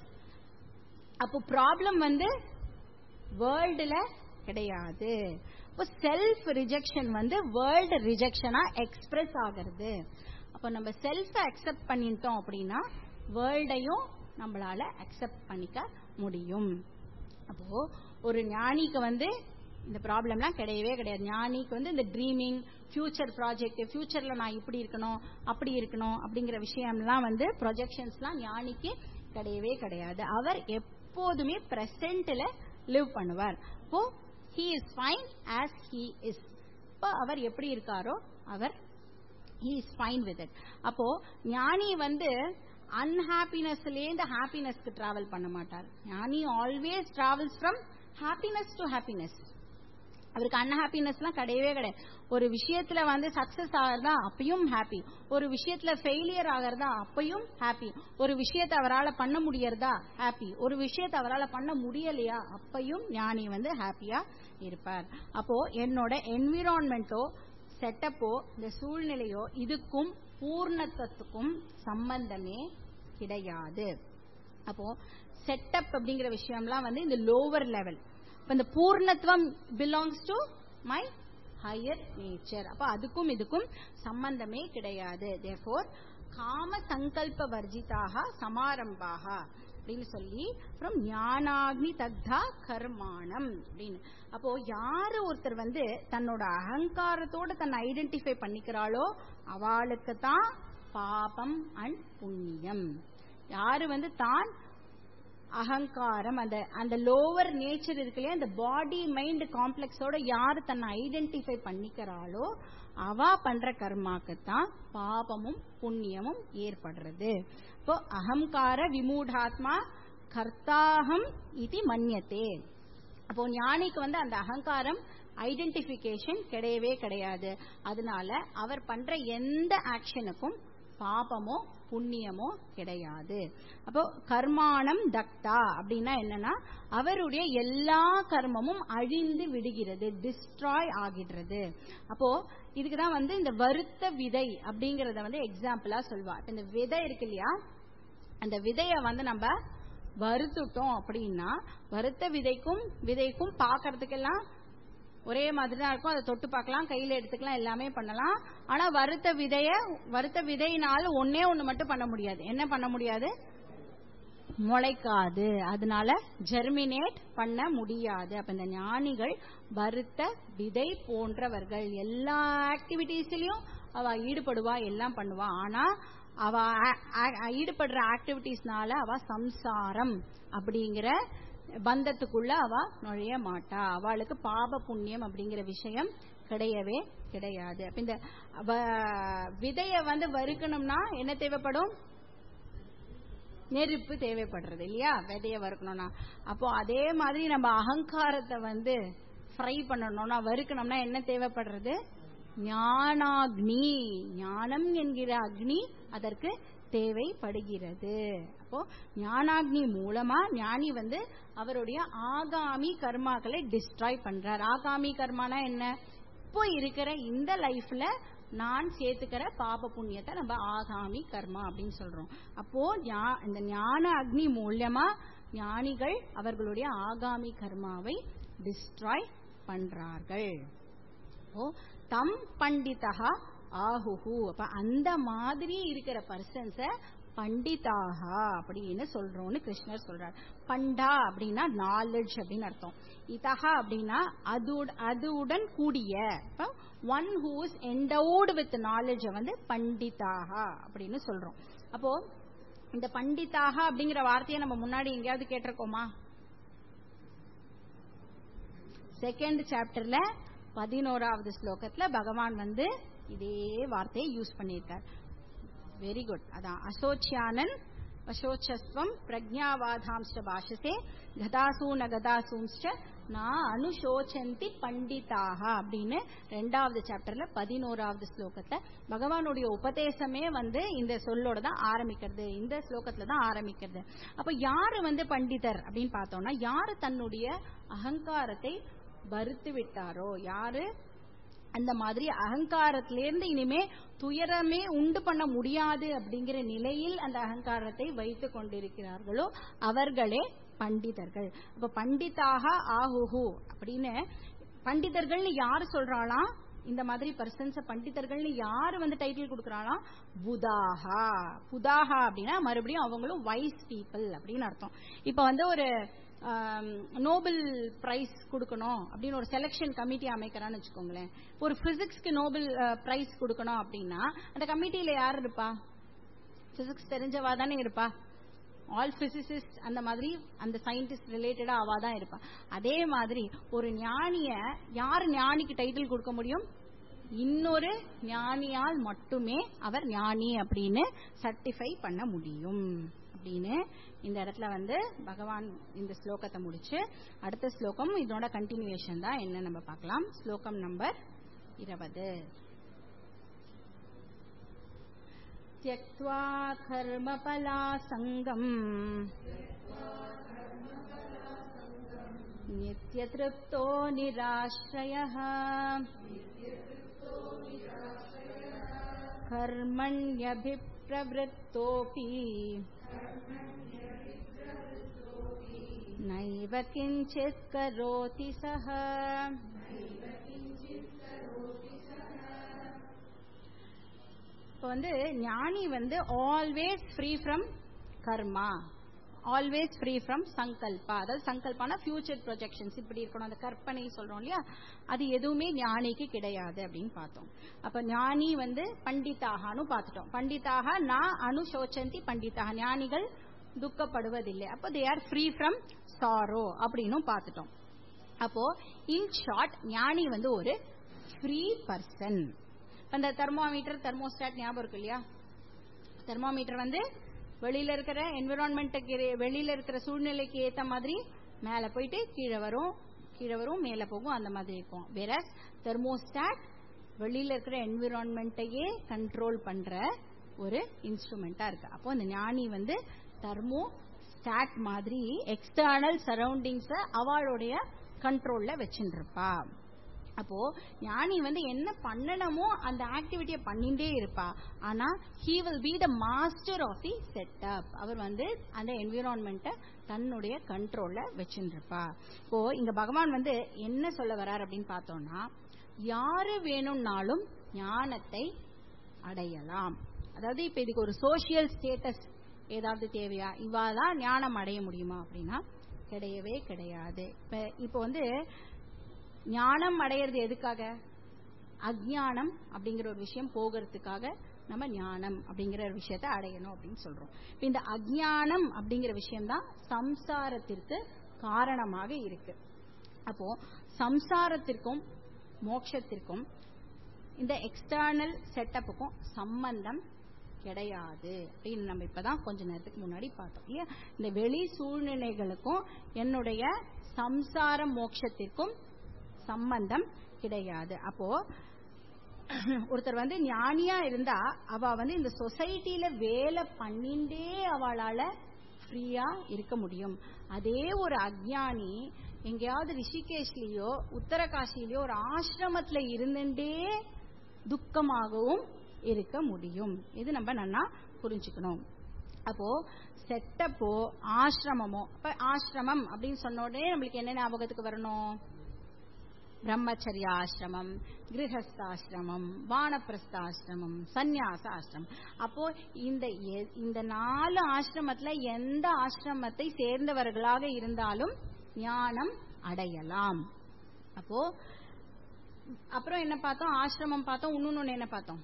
அப்போ ப்ராப்ளம் வந்து வேர்ல்டுல கிடையாது இப்போ செல்ஃப் ரிஜெக்ஷன் வந்து வேர்ல்டு ரிஜெக்ஷனா எக்ஸ்பிரஸ் ஆகிறது அப்போ நம்ம செல்ஃப அக்செப்ட் பண்ணிட்டோம் அப்படின்னா வேர்ல்டையும் நம்மளால அக்செப்ட் பண்ணிக்க முடியும் அப்போ ஒரு ஞானிக்கு வந்து இந்த ப்ராப்ளம்லாம் கிடையவே கிடையாது ஞானிக்கு வந்து இந்த ட்ரீமிங் ஃபியூச்சர் ப்ராஜெக்ட் ஃபியூச்சர்ல நான் இப்படி இருக்கணும் அப்படி இருக்கணும் அப்படிங்கிற விஷயம்லாம் வந்து ப்ரொஜெக்ஷன்ஸ்லாம் ஞானிக்கு கிடையவே கிடையாது அவர் எப்போதுமே பிரசன்ட்ல லிவ் பண்ணுவார் இப்போ he is fine as he is இப்போ அவர் எப்படி இருக்காரோ அவர் he is fine with it அப்போ ஞானி வந்து அன்ஹாப்பினஸ்லேருந்து ஹாப்பினஸ்க்கு டிராவல் பண்ண மாட்டார் ஞானி always travels from happiness to happiness அவருக்கு அன்ஹாப்பினஸ்லாம் கிடையவே கிடையாது ஒரு விஷயத்துல வந்து சக்சஸ் ஆகிறதா அப்பயும் ஹாப்பி ஒரு விஷயத்துல ஃபெயிலியர் ஆகிறதா அப்பயும் ஹாப்பி ஒரு விஷயத்தை அவரால் பண்ண முடியறதா ஹாப்பி ஒரு விஷயத்தை அவரால் பண்ண முடியலையா அப்பயும் ஞானி வந்து ஹாப்பியா இருப்பார் அப்போ என்னோட என்விரான்மெண்ட்டோ செட்டப்போ இந்த சூழ்நிலையோ இதுக்கும் பூர்ணத்துவத்துக்கும் சம்பந்தமே கிடையாது அப்போ செட்டப் அப்படிங்கிற விஷயம்லாம் வந்து இந்த லோவர் லெவல் இப்ப இந்த பூர்ணத்துவம் belongs to my higher nature அப்ப அதுக்கும் இதுக்கும் சம்பந்தமே கிடையாது தேர்ஃபோர் காம சங்கல்ப வர்ஜிதாக சமாரம்பாக அப்படின்னு சொல்லி அப்புறம் ஞானாக்னி தக்தா கர்மானம் அப்படின்னு அப்போ யாரு ஒருத்தர் வந்து தன்னோட அகங்காரத்தோட தன்னை ஐடென்டிஃபை பண்ணிக்கிறாளோ அவளுக்கு தான் பாபம் அண்ட் புண்ணியம் யாரு வந்து தான் அகங்காரம் அந்த அந்த லோவர் நேச்சர் இருக்கு இல்லையா அந்த பாடி மைண்ட் காம்ப்ளெக்ஸோட யாரு தன்னை ஐடென்டிஃபை பண்ணிக்கிறாளோ அவ பண்ற கர்மாக்கு தான் பாபமும் புண்ணியமும் ஏற்படுறது இப்போ அகங்கார விமூடாத்மா கர்த்தாகம் இது மன்யத்தே அப்போ ஞானிக்கு வந்து அந்த அகங்காரம் ஐடென்டிபிகேஷன் கிடையவே கிடையாது அதனால அவர் பண்ற எந்த ஆக்ஷனுக்கும் பாபமோ புண்ணியமோ கிடையாது அப்போ கர்மானம் தக்தா அப்படின்னா என்னன்னா அவருடைய எல்லா கர்மமும் அழிந்து விடுகிறது டிஸ்ட்ராய் ஆகிடுறது அப்போ இதுக்குதான் வந்து இந்த வருத்த விதை அப்படிங்கறத வந்து எக்ஸாம்பிளா சொல்வா இந்த விதை இருக்கு இல்லையா அந்த விதைய வந்து நம்ம வறுத்துட்டோம் அப்படின்னா வறுத்த விதைக்கும் விதைக்கும் பாக்கிறதுக்கெல்லாம் ஒரே மாதிரி தான் இருக்கும் அதை தொட்டு பார்க்கலாம் கையில எடுத்துக்கலாம் எல்லாமே பண்ணலாம் ஆனா வறுத்த விதைய வறுத்த விதையினால ஒன்னே ஒண்ணு மட்டும் பண்ண முடியாது என்ன பண்ண முடியாது முளைக்காது அதனால ஜெர்மினேட் பண்ண முடியாது அப்ப இந்த ஞானிகள் வருத்த விதை போன்றவர்கள் எல்லா ஆக்டிவிட்டிஸ்லயும் அவ ஈடுபடுவா எல்லாம் பண்ணுவா ஆனா அவ ஈடுபடுற ஆக்டிவிட்டிஸ்னால அவ சம்சாரம் அப்படிங்கிற பந்தத்துக்குள்ள அவ நுழைய மாட்டா அவளுக்கு பாப புண்ணியம் அப்படிங்கிற விஷயம் கிடையவே கிடையாது அப்ப இந்த விதைய வந்து வறுக்கணும்னா என்ன தேவைப்படும் நெருப்பு தேவைப்படுறது இல்லையா விதைய வறுக்கணும்னா அப்போ அதே மாதிரி நம்ம அகங்காரத்தை வந்து ஃப்ரை பண்ணணும்னா வறுக்கணும்னா என்ன தேவைப்படுறது ஞானாக்னி ஞானம் என்கிற அக்னி அதற்கு தேவைப்படுகிறது அப்போ ஞானாக்னி மூலமா ஞானி வந்து அவருடைய ஆகாமி கர்மாக்களை டிஸ்ட்ராய் பண்றார் ஆகாமி கர்மானா என்ன இப்போ இருக்கிற இந்த லைஃப்ல நான் சேர்த்துக்கிற பாப புண்ணியத்தை நம்ம ஆகாமி கர்மா அப்படின்னு சொல்றோம் அப்போ இந்த ஞான அக்னி மூலியமா ஞானிகள் அவர்களுடைய ஆகாமி கர்மாவை டிஸ்ட்ராய் பண்றார்கள் ஓ தம் பண்டிதா ஆஹுஹு அப்ப அந்த மாதிரி இருக்கிற பர்சன்ஸ பண்டிதாக அப்படின்னு சொல்றோம்னு கிருஷ்ணர் சொல்றார் பண்டா அப்படின்னா நாலேஜ் அப்படின்னு அர்த்தம் இதஹா அப்படின்னா அது அதுவுடன் கூடிய one who is endowed with knowledge வந்து பண்டிதாக அப்படின்னு சொல்றோம் அப்போ இந்த பண்டிதாக அப்படிங்கிற வார்த்தையை நம்ம முன்னாடி எங்கேயாவது கேட்டிருக்கோமா செகண்ட் சாப்டர்ல பதினோராவது ஸ்லோகத்துல பகவான் வந்து இதே வார்த்தையை யூஸ் பண்ணியிருக்கார் வெரி குட் அதான் அசோச்சியானன் அசோச்சஸ்வம் பிரஜாவாதாம்ச பாஷசே கதாசூன கதாசூம்ச்ச நான் அனுசோச்சந்தி பண்டிதாக அப்படின்னு ரெண்டாவது சாப்டர்ல பதினோராவது ஸ்லோகத்துல பகவானுடைய உபதேசமே வந்து இந்த சொல்லோட தான் ஆரம்பிக்கிறது இந்த ஸ்லோகத்துல தான் ஆரம்பிக்கிறது அப்ப யாரு வந்து பண்டிதர் அப்படின்னு பார்த்தோம்னா யாரு தன்னுடைய அகங்காரத்தை வறுத்து விட்டாரோ யாரு அந்த மாதிரி அகங்காரத்திலிருந்து இனிமே துயரமே உண்டு பண்ண முடியாது அப்படிங்கிற நிலையில் அந்த அகங்காரத்தை வைத்துக் கொண்டிருக்கிறார்களோ அவர்களே பண்டிதர்கள் அப்ப பண்டிதாக ஆஹுஹு அப்படின்னு பண்டிதர்கள்னு யாரு சொல்றாளாம் இந்த மாதிரி பர்சன்ஸ் பண்டிதர்கள்னு யாரு வந்து டைட்டில் கொடுக்கறாளாம் புதாகா புதாகா அப்படின்னா மறுபடியும் அவங்களும் வைஸ் பீப்புள் அப்படின்னு அர்த்தம் இப்ப வந்து ஒரு நோபல் பிரைஸ் கொடுக்கணும் அப்படின்னு ஒரு செலெக்ஷன் கமிட்டி அமைக்கிறான்னு வச்சுக்கோங்களேன் ஒரு பிசிக்ஸ்க்கு நோபல் பிரைஸ் கொடுக்கணும் அப்படின்னா அந்த கமிட்டியில யார் இருப்பா பிசிக்ஸ் தெரிஞ்சவா தானே இருப்பா ஆல் பிசிசிஸ்ட் அந்த மாதிரி அந்த சயின்டிஸ்ட் ரிலேட்டடா அவா தான் இருப்பா அதே மாதிரி ஒரு ஞானிய யார் ஞானிக்கு டைட்டில் கொடுக்க முடியும் இன்னொரு ஞானியால் மட்டுமே அவர் ஞானி அப்படின்னு சர்டிஃபை பண்ண முடியும் அப்படின்னு இந்த இடத்துல வந்து பகவான் இந்த ஸ்லோகத்தை முடிச்சு அடுத்த ஸ்லோகம் இதோட கண்டினியூஷன் தான் என்ன நம்ம பார்க்கலாம் ஸ்லோகம் நம்பர் இருபது त्यक्त्वा कर्मफलासङ्गम् नित्यतृप्तो निराश्रयः कर्मण्यभिप्रवृत्तोऽपि नैव किञ्चित् करोति सः இப்போ வந்து ஞானி வந்து always free from karma always free from sankalpa அதாவது சங்கல்பானா ஃபியூச்சர் ப்ரொஜெக்ஷன்ஸ் இப்படி இருக்கணும் அந்த கற்பனை சொல்றோம் இல்லையா அது எதுவுமே ஞானிக்கு கிடையாது அப்படின்னு பார்த்தோம் அப்ப ஞானி வந்து பண்டிதாகான்னு பார்த்துட்டோம் பண்டிதாக நான் அனுசோச்சந்தி பண்டிதாக ஞானிகள் துக்கப்படுவதில்லை அப்போ they are free from sorrow அப்படின்னு பார்த்துட்டோம் அப்போ இன் ஷார்ட் ஞானி வந்து ஒரு ஃப்ரீ பர்சன் அந்த தெர்மோமீட்டர் தெர்மோஸ்டாட் ஞாபகம் இருக்கு இல்லையா தெர்மோமீட்டர் வந்து வெளியில இருக்கிற என்விரான்மெண்ட்டுக்கு வெளியில இருக்கிற சூழ்நிலைக்கு ஏத்த மாதிரி மேல போயிட்டு கீழே வரும் கீழே வரும் மேல போகும் அந்த மாதிரி இருக்கும் வேற தெர்மோஸ்டாட் வெளியில இருக்கிற என்விரான்மெண்ட்டையே கண்ட்ரோல் பண்ற ஒரு இன்ஸ்ட்ருமெண்டா இருக்கு அப்போ அந்த ஞானி வந்து தெர்மோ ஸ்டாட் மாதிரி எக்ஸ்டர்னல் சரௌண்டிங்ஸ அவளுடைய கண்ட்ரோல்ல வச்சுட்டு இருப்பா அப்போ ஞானி வந்து என்ன பண்ணணுமோ அந்த ஆக்டிவிட்டியை பண்ணிட்டே இருப்பா ஆனா he will be the master of the setup அவர் வந்து அந்த என்விரான்மெண்ட்டை தன்னுடைய கண்ட்ரோல்ல வச்சுட்டு இருப்பா இப்போ இங்க பகவான் வந்து என்ன சொல்ல வர்றார் அப்படின்னு பார்த்தோம்னா யாரு வேணும்னாலும் ஞானத்தை அடையலாம் அதாவது இப்ப இதுக்கு ஒரு சோசியல் ஸ்டேட்டஸ் ஏதாவது தேவையா இவாதான் ஞானம் அடைய முடியுமா அப்படின்னா கிடையவே கிடையாது இப்ப இப்போ வந்து ஞானம் அடையிறது எதுக்காக அஜ்ஞானம் அப்படிங்கிற ஒரு விஷயம் போகிறதுக்காக நம்ம ஞானம் அப்படிங்கிற ஒரு விஷயத்த அடையணும் அப்படின்னு சொல்றோம் இப்ப இந்த அஜ்ஞானம் அப்படிங்கிற விஷயம் தான் சம்சாரத்திற்கு காரணமாக இருக்கு அப்போ சம்சாரத்திற்கும் மோட்சத்திற்கும் இந்த எக்ஸ்டர்னல் செட்டப்புக்கும் சம்பந்தம் கிடையாது அப்படின்னு நம்ம இப்பதான் கொஞ்ச நேரத்துக்கு முன்னாடி பார்த்தோம் இல்லையா இந்த வெளி சூழ்நிலைகளுக்கும் என்னுடைய சம்சார மோட்சத்திற்கும் சம்பந்தம் கிடையாது அப்போ ஒருத்தர் வந்து ஞானியா இருந்தா அவ வந்து இந்த சொசைட்டில வேலை பண்ணிண்டே அவளால ஃப்ரீயா இருக்க முடியும் அதே ஒரு அஜ்ஞானி எங்கேயாவது ரிஷிகேஷ்லயோ உத்தரகாசிலயோ ஒரு ஆசிரமத்துல இருந்துட்டே துக்கமாகவும் இருக்க முடியும் இது நம்ம நல்லா புரிஞ்சுக்கணும் அப்போ செட்டப்போ ஆசிரமமோ அப்ப ஆசிரமம் அப்படின்னு சொன்ன உடனே நம்மளுக்கு என்ன ஞாபகத்துக்கு வரணும் பிரம்மச்சரிய ஆசிரமம் கிரகஸ்தாசிரமம் வானப்பிரஸ்தாசிரமம் சந்நியாச ஆசிரமம் அப்போ இந்த இந்த நாலு ஆசிரமத்துல எந்த ஆசிரமத்தை சேர்ந்தவர்களாக இருந்தாலும் ஞானம் அடையலாம் அப்போ அப்புறம் என்ன பார்த்தோம் ஆசிரமம் பார்த்தோம் இன்னொன்னு என்ன பார்த்தோம்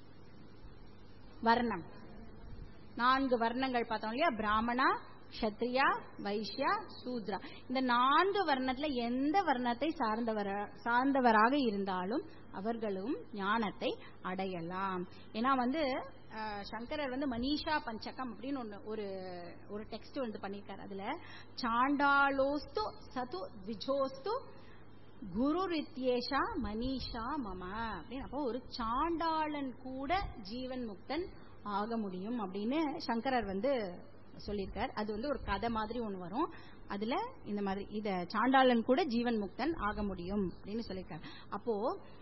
வர்ணம் நான்கு வர்ணங்கள் பார்த்தோம் இல்லையா பிராமணா கஷத்ரியா வைஷ்யா சூத்ரா இந்த நான்கு வர்ணத்துல எந்த வர்ணத்தை சார்ந்தவர சார்ந்தவராக இருந்தாலும் அவர்களும் ஞானத்தை அடையலாம் ஏன்னா வந்து சங்கரர் வந்து மனிஷா பஞ்சகம் அப்படின்னு ஒண்ணு ஒரு ஒரு டெக்ஸ்ட் வந்து பண்ணிருக்காரு அதுல சாண்டாலோஸ்து சது விஜோஸ்து குரு ரித்யேஷா மனிஷா மம அப்படின்னு அப்போ ஒரு சாண்டாளன் கூட ஜீவன் முக்தன் ஆக முடியும் அப்படின்னு சங்கரர் வந்து சொல்லியிருக்கார் அது வந்து ஒரு கதை மாதிரி ஒன்று வரும் அதுல இந்த மாதிரி இத சாண்டாளன் கூட ஜீவன் முக்தன் ஆக முடியும் அப்படின்னு சொல்லியிருக்காரு அப்போ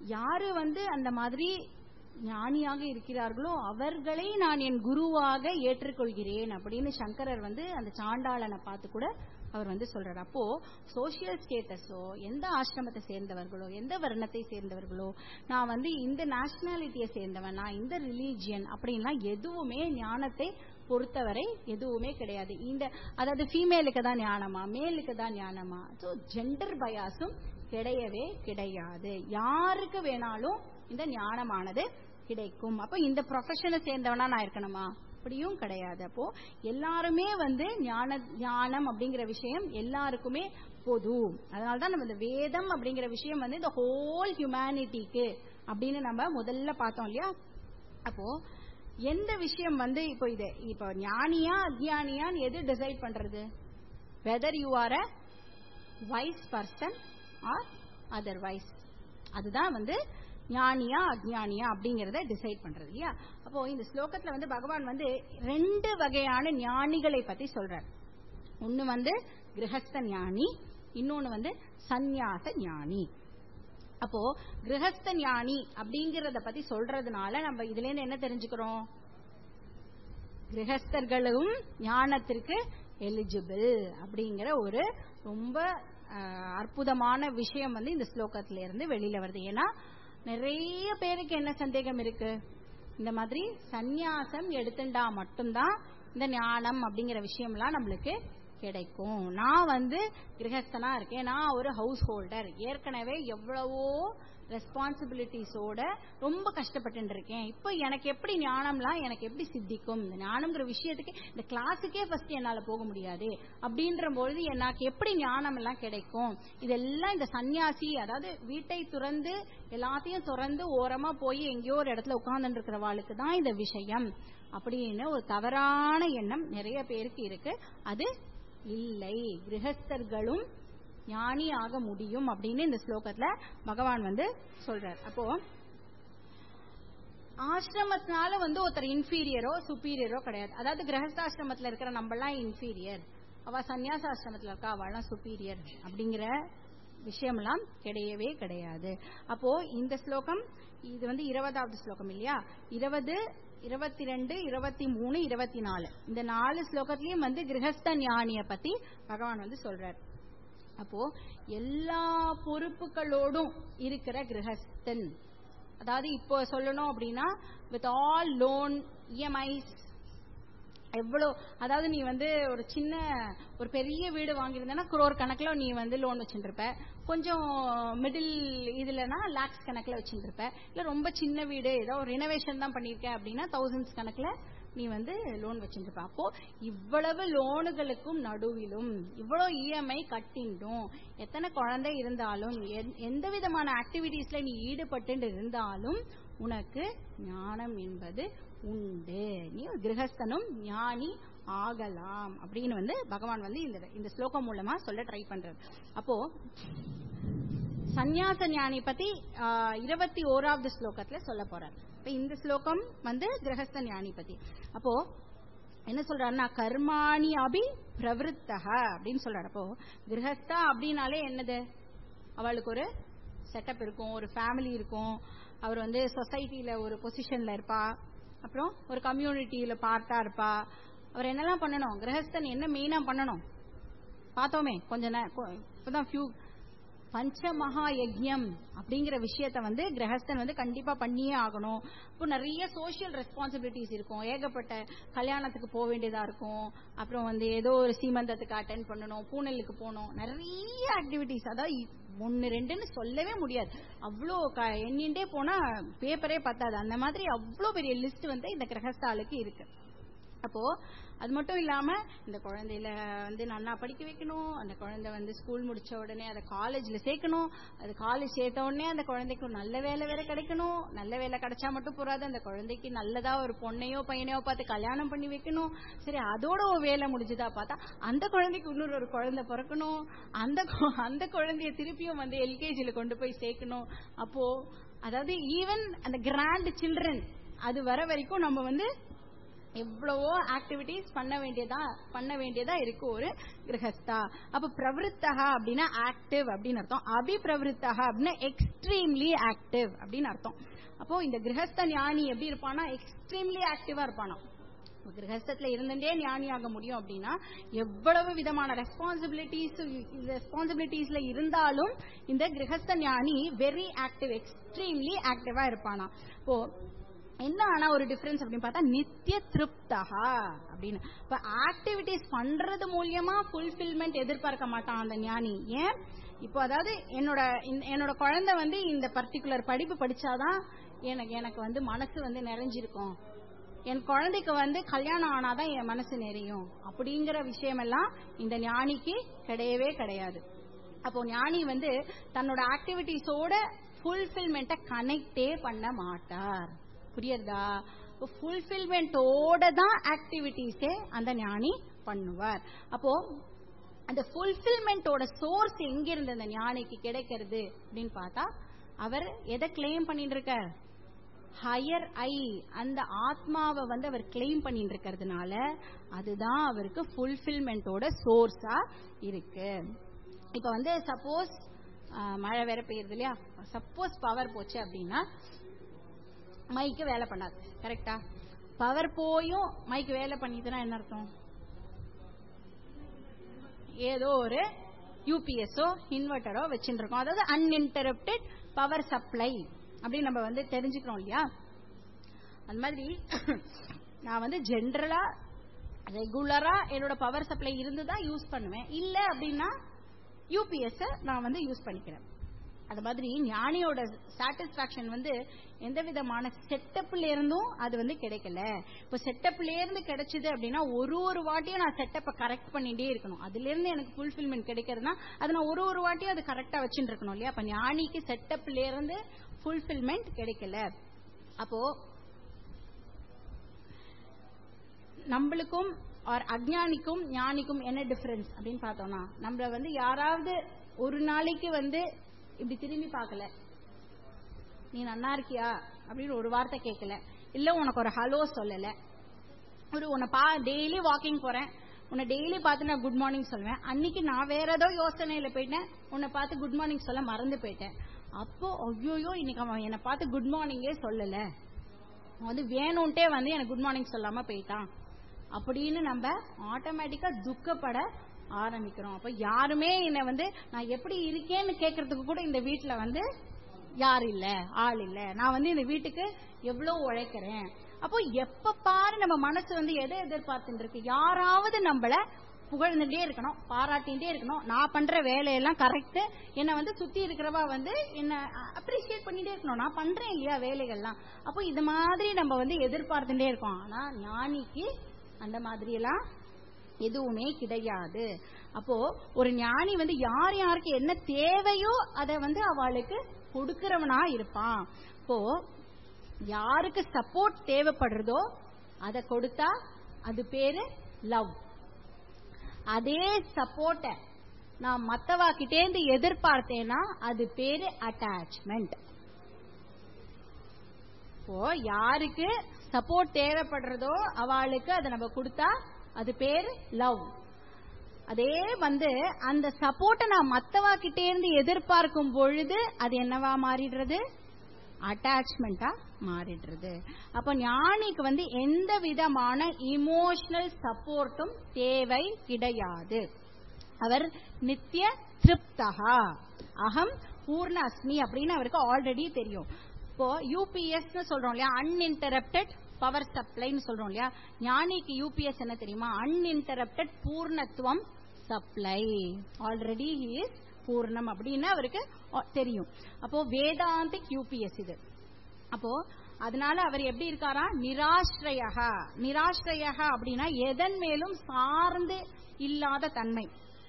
யாரு வந்து அந்த மாதிரி ஞானியாக இருக்கிறார்களோ அவர்களை நான் என் குருவாக ஏற்றுக்கொள்கிறேன் அப்படின்னு சங்கரர் வந்து அந்த சாண்டாளனை பார்த்து கூட அவர் வந்து சொல்றாரு அப்போ சோசியல் ஸ்டேட்டஸோ எந்த ஆசிரமத்தை சேர்ந்தவர்களோ எந்த வர்ணத்தை சேர்ந்தவர்களோ நான் வந்து இந்த நேஷனாலிட்டியை சேர்ந்தவன் நான் இந்த ரிலீஜியன் அப்படின்லாம் எதுவுமே ஞானத்தை பொறுத்தவரை எதுவுமே கிடையாது இந்த அதாவது ஃபீமேலுக்கு தான் ஞானமா மேலுக்கு தான் ஞானமா ஸோ ஜெண்டர் பயாஸும் கிடையவே கிடையாது யாருக்கு வேணாலும் இந்த ஞானமானது கிடைக்கும் அப்ப இந்த ப்ரொஃபஷனை சேர்ந்தவனா நான் இருக்கணுமா அப்படியும் கிடையாது அப்போ எல்லாருமே வந்து ஞான ஞானம் அப்படிங்கிற விஷயம் எல்லாருக்குமே பொது அதனாலதான் நம்ம இந்த வேதம் அப்படிங்கிற விஷயம் வந்து இந்த ஹோல் ஹியூமனிட்டிக்கு அப்படின்னு நம்ம முதல்ல பார்த்தோம் இல்லையா அப்போ எந்த விஷயம் வந்து இப்போ இது இப்போ ஞானியா அஜ்ஞானியான்னு எது டிசைட் பண்றது whether you are a wise person or otherwise அதுதான் வந்து ஞானியா அஜ்ஞானியா அப்படிங்கறத டிசைட் பண்றது இல்லையா அப்போ இந்த ஸ்லோகத்துல வந்து பகவான் வந்து ரெண்டு வகையான ஞானிகளை பத்தி சொல்றார் ஒன்னு வந்து கிரகஸ்த ஞானி இன்னொன்னு வந்து சந்நியாச ஞானி அப்போ கிரகஸ்த ஞானி அப்படிங்கறத பத்தி சொல்றதுனால நம்ம இதுல இருந்து என்ன தெரிஞ்சுக்கிறோம் கிரகஸ்தர்களும் ஞானத்திற்கு எலிஜிபிள் அப்படிங்கிற ஒரு ரொம்ப அற்புதமான விஷயம் வந்து இந்த ஸ்லோகத்தில இருந்து வெளியில வருது ஏன்னா நிறைய பேருக்கு என்ன சந்தேகம் இருக்கு இந்த மாதிரி சந்நியாசம் எடுத்துட்டா மட்டும்தான் இந்த ஞானம் அப்படிங்கிற விஷயம்லாம் நம்மளுக்கு கிடைக்கும் நான் வந்து கிரகஸ்தனா இருக்கேன் நான் ஒரு ஹவுஸ் ஹோல்டர் ஏற்கனவே எவ்வளவோ ரெஸ்பான்சிபிலிட்டிஸோட ரொம்ப கஷ்டப்பட்டு இருக்கேன் இப்போ எனக்கு எப்படி ஞானம்லாம் எனக்கு எப்படி சித்திக்கும் இந்த ஞானம்ங்கிற விஷயத்துக்கு இந்த கிளாஸுக்கே ஃபர்ஸ்ட் என்னால போக முடியாது அப்படின்ற பொழுது எனக்கு எப்படி ஞானம் எல்லாம் கிடைக்கும் இதெல்லாம் இந்த சன்னியாசி அதாவது வீட்டை துறந்து எல்லாத்தையும் துறந்து ஓரமா போய் எங்கேயோ ஒரு இடத்துல உட்கார்ந்து இருக்கிறவாளுக்கு தான் இந்த விஷயம் அப்படின்னு ஒரு தவறான எண்ணம் நிறைய பேருக்கு இருக்கு அது இல்லை கிரகஸ்தர்களும் ஞானி ஆக முடியும் அப்படின்னு இந்த ஸ்லோகத்துல பகவான் வந்து சொல்றார் அப்போ ஆசிரமத்தினால வந்து ஒருத்தர் இன்ஃபீரியரோ சுப்பீரியரோ கிடையாது அதாவது கிரகஸ்தாசிரமத்துல இருக்கிற நம்மளாம் இன்ஃபீரியர் அவ சன்னியாசாசிரமத்துல இருக்கா அவள்லாம் சுப்பீரியர் அப்படிங்கிற விஷயம்லாம் கிடையவே கிடையாது அப்போ இந்த ஸ்லோகம் இது வந்து இருபதாவது ஸ்லோகம் இல்லையா இருபது இருபத்தி ரெண்டு இருபத்தி மூணு இருபத்தி நாலு இந்த நாலு ஸ்லோகத்திலயும் வந்து கிரகஸ்த ஞானிய பத்தி பகவான் வந்து சொல்றார் அப்போ எல்லா பொறுப்புகளோடும் இருக்கிற கிரகஸ்தன் அதாவது இப்போ சொல்லணும் அப்படின்னா வித் ஆல் லோன் இஎம்ஐஸ் எவ்வளோ அதாவது நீ வந்து ஒரு சின்ன ஒரு பெரிய வீடு வாங்கியிருந்தனா குரோர் கணக்கில் நீ வந்து லோன் வச்சுருப்ப கொஞ்சம் மிடில் இதுலனா லேக்ஸ் கணக்கில் வச்சுருப்ப இல்லை ரொம்ப சின்ன வீடு ஏதோ ஒரு ரினோவேஷன் தான் பண்ணியிருக்க அப்படின்னா தௌசண்ட்ஸ் கணக்கில் நீ வந்து லோன் வச்சிருப்ப அப்போ இவ்வளவு லோனுகளுக்கும் நடுவிலும் இவ்வளவு இஎம்ஐ கட்டிண்டும் எத்தனை குழந்தை இருந்தாலும் எந்த விதமான ஆக்டிவிட்டீஸ்ல நீ ஈடுபட்டு இருந்தாலும் உனக்கு ஞானம் என்பது உண்டு நீ கிரகஸ்தனும் ஞானி ஆகலாம் அப்படின்னு வந்து பகவான் வந்து இந்த இந்த ஸ்லோகம் மூலமா சொல்ல ட்ரை பண்றது அப்போ சந்நியாச ஞானி பத்தி இருபத்தி ஓராவது ஸ்லோகத்துல சொல்ல போறார் இப்ப இந்த ஸ்லோகம் வந்து கிரகஸ்த ஞானி பத்தி அப்போ என்ன சொல்றாருன்னா கர்மாணி அபி பிரவருத்தக அப்படின்னு சொல்றாரு அப்போ கிரகஸ்தா அப்படின்னாலே என்னது அவளுக்கு ஒரு செட்டப் இருக்கும் ஒரு ஃபேமிலி இருக்கும் அவர் வந்து சொசைட்டில ஒரு பொசிஷன்ல இருப்பா அப்புறம் ஒரு கம்யூனிட்டியில பார்ட்டா இருப்பா அவர் என்னெல்லாம் பண்ணணும் கிரகஸ்தன் என்ன மெயினா பண்ணணும் பார்த்தோமே கொஞ்ச நேரம் இப்பதான் ஃபியூ பஞ்ச மகா யஜ்யம் அப்படிங்கிற விஷயத்த வந்து கிரகஸ்தன் வந்து கண்டிப்பா பண்ணியே ஆகணும் இப்போ நிறைய சோசியல் ரெஸ்பான்சிபிலிட்டிஸ் இருக்கும் ஏகப்பட்ட கல்யாணத்துக்கு போக வேண்டியதா இருக்கும் அப்புறம் வந்து ஏதோ ஒரு சீமந்தத்துக்கு அட்டன் பண்ணணும் பூனலுக்கு போகணும் நிறைய ஆக்டிவிட்டிஸ் அதாவது ஒன்னு ரெண்டுன்னு சொல்லவே முடியாது அவ்வளோ எண்ணிண்டே போனா பேப்பரே பத்தாது அந்த மாதிரி அவ்வளோ பெரிய லிஸ்ட் வந்து இந்த கிரகஸ்தாலுக்கு இருக்கு அப்போ அது மட்டும் இல்லாம இந்த குழந்தையில வந்து நல்லா படிக்க வைக்கணும் அந்த குழந்தை வந்து ஸ்கூல் முடிச்ச உடனே அதை காலேஜ்ல சேர்க்கணும் அது காலேஜ் சேர்த்த உடனே அந்த குழந்தைக்கு நல்ல வேலை வேற கிடைக்கணும் நல்ல வேலை கிடைச்சா மட்டும் போறாது அந்த குழந்தைக்கு நல்லதா ஒரு பொண்ணையோ பையனையோ பார்த்து கல்யாணம் பண்ணி வைக்கணும் சரி அதோட ஒரு வேலை முடிஞ்சுதா பார்த்தா அந்த குழந்தைக்கு இன்னொரு ஒரு குழந்தை பிறக்கணும் அந்த அந்த குழந்தைய திருப்பியும் வந்து எல்கேஜில கொண்டு போய் சேர்க்கணும் அப்போ அதாவது ஈவன் அந்த கிராண்ட் சில்ட்ரன் அது வர வரைக்கும் நம்ம வந்து எவ்வளவோ ஆக்டிவிட்டிஸ் பண்ண வேண்டியதா பண்ண வேண்டியதா இருக்கு ஒரு கிரகஸ்தா அப்ப பிரவருத்தகா அப்படின்னா ஆக்டிவ் அப்படின்னு அர்த்தம் அபிபிரவருத்தகா அப்படின்னா எக்ஸ்ட்ரீம்லி ஆக்டிவ் அப்படின்னு அர்த்தம் அப்போ இந்த கிரகஸ்த ஞானி எப்படி இருப்பானா எக்ஸ்ட்ரீம்லி ஆக்டிவா இருப்பானா கிரகஸ்தத்துல இருந்துட்டே ஞானி ஆக முடியும் அப்படின்னா எவ்வளவு விதமான ரெஸ்பான்சிபிலிட்டிஸ் ரெஸ்பான்சிபிலிட்டிஸ்ல இருந்தாலும் இந்த கிரகஸ்த ஞானி வெரி ஆக்டிவ் எக்ஸ்ட்ரீம்லி ஆக்டிவா இருப்பானா இப்போ என்ன ஆனா ஒரு டிஃபரன்ஸ் அப்படின்னு பார்த்தா நித்திய திருப்தகா அப்படின்னு இப்ப ஆக்டிவிட்டிஸ் பண்றது மூலியமா ஃபுல்ஃபில்மெண்ட் எதிர்பார்க்க மாட்டான் அந்த ஞானி ஏன் இப்போ அதாவது என்னோட இந்த- என்னோட குழந்தை வந்து இந்த பர்டிகுலர் படிப்பு படிச்சாதான் எனக்கு எனக்கு வந்து மனசு வந்து நிறைஞ்சிருக்கும் என் குழந்தைக்கு வந்து கல்யாணம் ஆனாதான் என் மனசு நிறையும் அப்படிங்கிற விஷயமெல்லாம் இந்த ஞானிக்கு கிடையவே கிடையாது அப்போ ஞானி வந்து தன்னோட ஆக்டிவிட்டிஸோட ஃபுல்ஃபில்மெண்ட்டை கனெக்டே பண்ண மாட்டார் புரியுறதா ஃபுல்ஃபில்மெண்ட்டோட தான் ஆக்டிவிட்டிஸே அந்த ஞானி பண்ணுவார் அப்போ அந்த ஃபுல்ஃபில்மெண்ட்டோட சோர்ஸ் எங்கிருந்து அந்த ஞானிக்கு கிடைக்கிறது அப்படின்னு பார்த்தா அவர் எதை கிளைம் பண்ணிட்டு இருக்கார் ஹையர் ஐ அந்த ஆத்மாவை வந்து அவர் கிளைம் பண்ணிட்டு இருக்கிறதுனால அதுதான் அவருக்கு ஃபுல்ஃபில்மெண்ட்டோட சோர்ஸா இருக்கு இப்ப வந்து சப்போஸ் மழை வேற பெய்யுது இல்லையா சப்போஸ் பவர் போச்சு அப்படின்னா மைக்கு வேலை பண்ணாது கரெக்டா பவர் போயும் மைக்கு வேலை பண்ணிதுன்னா என்ன அர்த்தம் ஏதோ ஒரு யூபிஎஸ்ஓ இன்வெர்டரோ வச்சுட்டு இருக்கோம் அதாவது அன்இன்டரப்டட் பவர் சப்ளை அப்படின்னு நம்ம வந்து தெரிஞ்சுக்கிறோம் இல்லையா அந்த மாதிரி நான் வந்து ஜென்ரலா ரெகுலரா என்னோட பவர் சப்ளை இருந்து தான் யூஸ் பண்ணுவேன் இல்ல அப்படின்னா யூபிஎஸ் நான் வந்து யூஸ் பண்ணிக்கிறேன் அது மாதிரி ஞானியோட சாட்டிஸ்பாக்சன் வந்து எந்த விதமான செட்டப்ல இருந்தும் அது வந்து கிடைக்கல இப்போ செட்டப்ல இருந்து கிடைச்சது அப்படின்னா ஒரு ஒரு வாட்டியும் நான் செட்டப்பை கரெக்ட் பண்ணிட்டே இருக்கணும் அதுல இருந்து எனக்கு ஃபுல்ஃபில்மெண்ட் கிடைக்கிறதுனா அது நான் ஒரு ஒரு வாட்டியும் அது கரெக்டா வச்சுட்டு இருக்கணும் இல்லையா அப்ப ஞானிக்கு செட்டப்ல இருந்து ஃபுல்ஃபில்மெண்ட் கிடைக்கல அப்போ நம்மளுக்கும் ஆர் அஜ்ஞானிக்கும் ஞானிக்கும் என்ன டிஃபரன்ஸ் அப்படின்னு பார்த்தோம்னா நம்மள வந்து யாராவது ஒரு நாளைக்கு வந்து இப்படி திரும்பி பார்க்கல நீ நன்னா இருக்கியா அப்படின்னு ஒரு வார்த்தை கேட்கல இல்ல உனக்கு ஒரு ஹலோ சொல்லல ஒரு உன்னை பா டெய்லி வாக்கிங் போறேன் உன்னை டெய்லி பார்த்து நான் குட் மார்னிங் சொல்லுவேன் அன்னைக்கு நான் வேற ஏதோ யோசனையில போயிட்டேன் உன்னை பார்த்து குட் மார்னிங் சொல்ல மறந்து போயிட்டேன் அப்போ ஐயோயோ இன்னைக்கு அவன் என்னை பார்த்து குட் மார்னிங்கே சொல்லல அவன் வந்து வேணும்ட்டே வந்து எனக்கு குட் மார்னிங் சொல்லாம போயிட்டான் அப்படின்னு நம்ம ஆட்டோமேட்டிக்கா துக்கப்பட ஆரம்பிக்கிறோம் அப்ப யாருமே என்ன வந்து நான் எப்படி இருக்கேன்னு கேட்கறதுக்கு கூட இந்த வீட்டுல வந்து யார் இல்ல ஆள் இல்ல நான் வந்து இந்த வீட்டுக்கு எவ்வளவு உழைக்கிறேன் அப்போ எப்ப பாரு நம்ம மனசு வந்து எதை எதிர்பார்த்துட்டு இருக்கு யாராவது நம்மள புகழ்ந்துட்டே இருக்கணும் பாராட்டிகிட்டே இருக்கணும் நான் பண்ற வேலையெல்லாம் கரெக்ட் என்ன வந்து சுத்தி இருக்கிறவா வந்து என்ன அப்ரிசியேட் பண்ணிட்டே இருக்கணும் நான் பண்றேன் இல்லையா வேலைகள்லாம் அப்போ இது மாதிரி நம்ம வந்து எதிர்பார்த்துட்டே இருக்கோம் ஆனா ஞானிக்கு அந்த மாதிரி எல்லாம் எதுவுமே கிடையாது அப்போ ஒரு ஞானி வந்து யார் யாருக்கு என்ன தேவையோ அதை வந்து அவளுக்கு கொடுக்கிறவனா இருப்பான் இப்போ யாருக்கு சப்போர்ட் தேவைப்படுறதோ அதை கொடுத்தா அது பேரு லவ் அதே சப்போர்ட்ட நான் மத்தவா கிட்டேந்து எதிர்பார்த்தேன்னா அது பேரு அட்டாச்மெண்ட் இப்போ யாருக்கு சப்போர்ட் தேவைப்படுறதோ அவளுக்கு அதை நம்ம கொடுத்தா அது பேரு லவ் அதே வந்து அந்த சப்போர்ட்டை நான் மத்தவா கிட்டே இருந்து எதிர்பார்க்கும் பொழுது அது என்னவா மாறிடுறது அட்டாச்மெண்டா மாறிடுறது அப்ப ஞானிக்கு வந்து எந்த விதமான இமோஷனல் சப்போர்ட்டும் தேவை கிடையாது அவர் நித்திய திருப்தகா அகம் பூர்ண அஸ்மி அப்படின்னு அவருக்கு ஆல்ரெடி தெரியும் இப்போ யூபிஎஸ் சொல்றோம் இல்லையா அன்இன்டரப்டட் பவர் சப்ளைன்னு சொல்றோம் இல்லையா ஞானிக்கு யூபிஎஸ் என்ன தெரியுமா அன்இன்டரப்டட் பூர்ணத்துவம் சப்ளை ஆல்ரெடி இஸ் பூர்ணம் அப்படின்னு அவருக்கு தெரியும் அப்போ வேதாந்திக் யூபிஎஸ் இது அப்போ அதனால அவர் எப்படி இருக்காரா நிராஷ்ரயகா நிராஷ்ரயகா அப்படின்னா எதன் மேலும் சார்ந்து இல்லாத தன்மை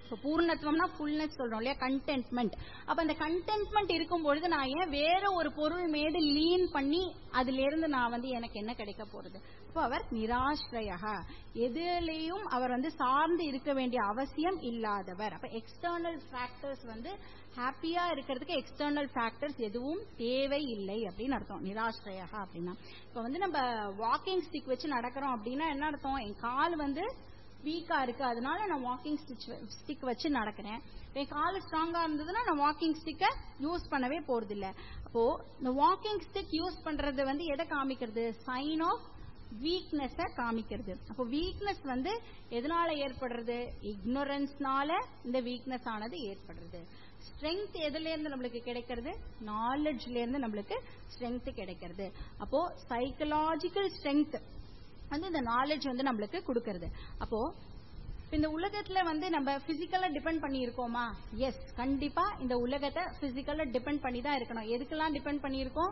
இப்போ பூர்ணத்துவம்னா ஃபுல்னஸ் சொல்றோம் இல்லையா கண்டென்ட்மெண்ட் அப்ப அந்த கண்டென்ட்மெண்ட் இருக்கும் பொழுது நான் ஏன் வேற ஒரு பொருள் மேடு லீன் பண்ணி அதுல இருந்து நான் வந்து எனக்கு என்ன கிடைக்க போறது அப்போ அவர் நிராஷ்ரயா எதுலேயும் அவர் வந்து சார்ந்து இருக்க வேண்டிய அவசியம் இல்லாதவர் அப்ப எக்ஸ்டர்னல் ஃபேக்டர்ஸ் வந்து ஹாப்பியா இருக்கிறதுக்கு எக்ஸ்டர்னல் ஃபேக்டர்ஸ் எதுவும் தேவை இல்லை அப்படின்னு அர்த்தம் நிராஷ்ரயா அப்படின்னா இப்ப வந்து நம்ம வாக்கிங் ஸ்டிக் வச்சு நடக்கிறோம் அப்படின்னா என்ன அர்த்தம் என் கால் வந்து வீக்கா இருக்கு அதனால நான் வாக்கிங் ஸ்டிக் வச்சு நடக்கிறேன் என் கால் ஸ்ட்ராங்கா இருந்ததுன்னா நான் வாக்கிங் ஸ்டிக்கை யூஸ் பண்ணவே போறது இல்ல அப்போ இந்த வாக்கிங் ஸ்டிக் யூஸ் பண்றது வந்து எதை காமிக்கிறது சைன் ஆஃப் வீக்னஸ் காமிக்கிறது அப்போ வீக்னஸ் வந்து எதனால ஏற்படுறது இக்னோரன்ஸ்னால இந்த வீக்னஸ் ஆனது ஏற்படுறது ஸ்ட்ரென்த் எதுல இருந்து நம்மளுக்கு கிடைக்கிறது நாலேஜ்ல இருந்து நம்மளுக்கு ஸ்ட்ரென்த் கிடைக்கிறது அப்போ சைக்கலாஜிக்கல் ஸ்ட்ரென்த் வந்து இந்த நாலேஜ் வந்து நம்மளுக்கு கொடுக்கறது அப்போ இந்த உலகத்துல வந்து நம்ம பிசிக்கலா டிபெண்ட் பண்ணி இருக்கோமா எஸ் கண்டிப்பா இந்த உலகத்தை பிசிக்கலா டிபெண்ட் பண்ணி தான் இருக்கணும் எதுக்கெல்லாம் டிபெண்ட் பண்ணி இருக்கோம்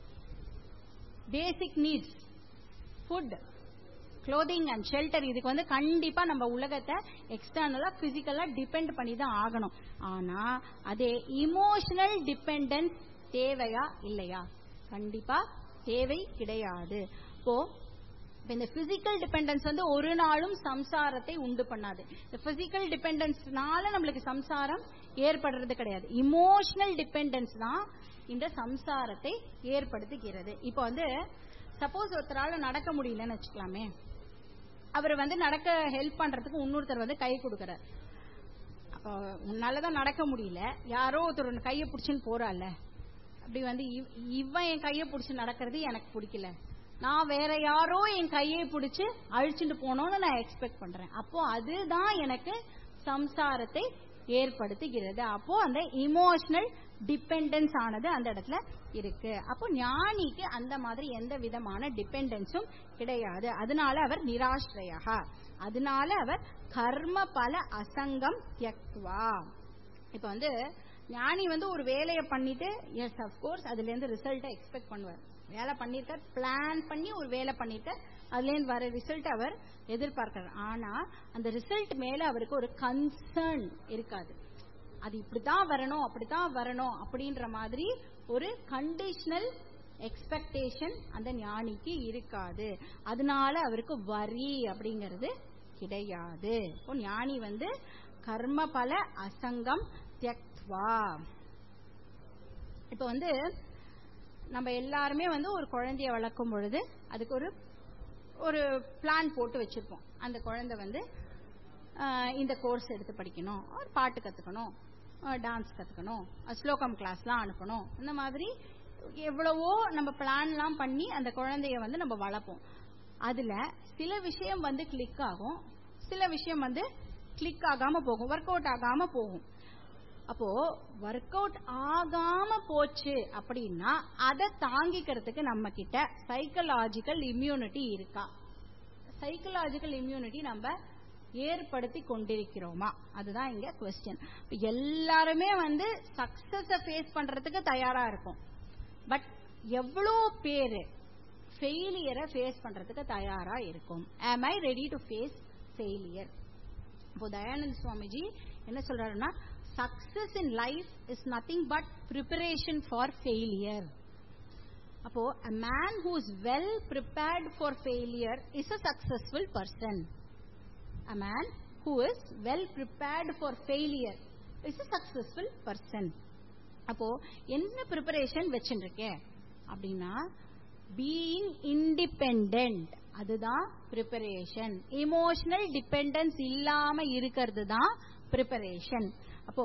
basic needs food clothing and shelter இதுக்கு வந்து கண்டிப்பா நம்ம உலகத்தை எக்ஸ்டர்னலா பிசிக்கலா டிபெண்ட் பண்ணி தான் ஆகணும் ஆனா அதே இமோஷனல் டிபெண்டன்ஸ் தேவையா இல்லையா கண்டிப்பா தேவை கிடையாது இப்போ இந்த பிசிக்கல் டிபெண்டன்ஸ் வந்து ஒரு நாளும் சம்சாரத்தை உண்டு பண்ணாது இந்த பிசிக்கல் டிபெண்டன்ஸ்னால நம்மளுக்கு சம்சாரம் ஏற்படுறது கிடையாது இமோஷனல் டிபெண்டன்ஸ் தான் இந்த சம்சாரத்தை ஏற்படுத்துகிறது இப்போ வந்து சப்போஸ் ஒருத்தரால நடக்க முடியலன்னு வச்சுக்கலாமே அவர் வந்து நடக்க ஹெல்ப் பண்றதுக்கு இன்னொருத்தர் வந்து கை கொடுக்கறார் அப்போ உன்னாலதான் நடக்க முடியல யாரோ ஒருத்தர் கையை பிடிச்சுன்னு போறாள் அப்படி வந்து இவன் என் கையை பிடிச்சு நடக்கிறது எனக்கு பிடிக்கல நான் வேற யாரோ என் கையை பிடிச்சு அழிச்சுட்டு போனோம்னு நான் எக்ஸ்பெக்ட் பண்றேன் அப்போ அதுதான் எனக்கு சம்சாரத்தை ஏற்படுத்துகிறது அப்போ அந்த இமோஷனல் டிபெண்டன்ஸ் ஆனது அந்த இடத்துல இருக்கு அப்போ ஞானிக்கு அந்த மாதிரி எந்த விதமான டிபெண்டன்ஸும் கிடையாது அதனால அவர் நிராஷ்ரயா அதனால அவர் கர்ம பல அசங்கம் தியக்வா இப்ப வந்து ஞானி வந்து ஒரு வேலையை பண்ணிட்டு எஸ் அப்கோர்ஸ் அதுல இருந்து ரிசல்ட்டை எக்ஸ்பெக்ட் பண்ணுவார் வேலை பண்ணிருக்கார் பிளான் பண்ணி ஒரு வேலை பண்ணிட்டு அதுல இருந்து வர ரிசல்ட் அவர் எதிர்பார்க்கிறார் ஆனா அந்த ரிசல்ட் மேல அவருக்கு ஒரு கன்சர்ன் இருக்காது அது இப்படித்தான் வரணும் அப்படித்தான் வரணும் அப்படின்ற மாதிரி ஒரு கண்டிஷனல் எக்ஸ்பெக்டேஷன் அந்த ஞானிக்கு இருக்காது அதனால அவருக்கு வரி அப்படிங்கிறது கிடையாது இப்போ ஞானி வந்து கர்ம பல அசங்கம் தியக்வா இப்ப வந்து நம்ம எல்லாருமே வந்து ஒரு குழந்தைய வளர்க்கும் பொழுது அதுக்கு ஒரு ஒரு பிளான் போட்டு வச்சிருப்போம் அந்த குழந்தை வந்து இந்த கோர்ஸ் எடுத்து படிக்கணும் ஒரு பாட்டு கத்துக்கணும் டான்ஸ் கத்துக்கணும் ஸ்லோகம் கிளாஸ்லாம் அனுப்பணும் இந்த மாதிரி எவ்வளவோ நம்ம பிளான்லாம் பண்ணி அந்த குழந்தைய வந்து நம்ம வளர்ப்போம் அதுல சில விஷயம் வந்து கிளிக் ஆகும் சில விஷயம் வந்து கிளிக் ஆகாம போகும் ஒர்க் அவுட் ஆகாம போகும் அப்போ ஒர்க் அவுட் ஆகாம போச்சு அப்படின்னா அதை தாங்கிக்கிறதுக்கு நம்ம கிட்ட சைக்கலாஜிக்கல் இம்யூனிட்டி இருக்கா சைக்கலாஜிக்கல் இம்யூனிட்டி நம்ம ஏற்படுத்தி கொண்டிருக்கிறோமா அதுதான் இங்க கொஸ்டின் எல்லாருமே வந்து சக்சஸ ஃபேஸ் பண்றதுக்கு தயாரா இருக்கும் பட் எவ்வளோ பேரு ஃபெயிலியரை ஃபேஸ் பண்றதுக்கு தயாரா இருக்கும் am I ready to face failure இப்போ தயானந்த் சுவாமிஜி என்ன சொல்றாருன்னா success in life is nothing but preparation for failure அப்போ a man who is well prepared for failure is a successful person a man who is well prepared for failure is a successful person அப்போ என்ன ப்ரிப்பரேஷன் வச்சுருக்கேன் அப்படின்னா பீயிங் இண்டிபெண்ட் அதுதான் ப்ரிப்பரேஷன் இமோஷனல் டிபெண்டன்ஸ் இல்லாம இருக்கிறது தான் ப்ரிப்பரேஷன் அப்போ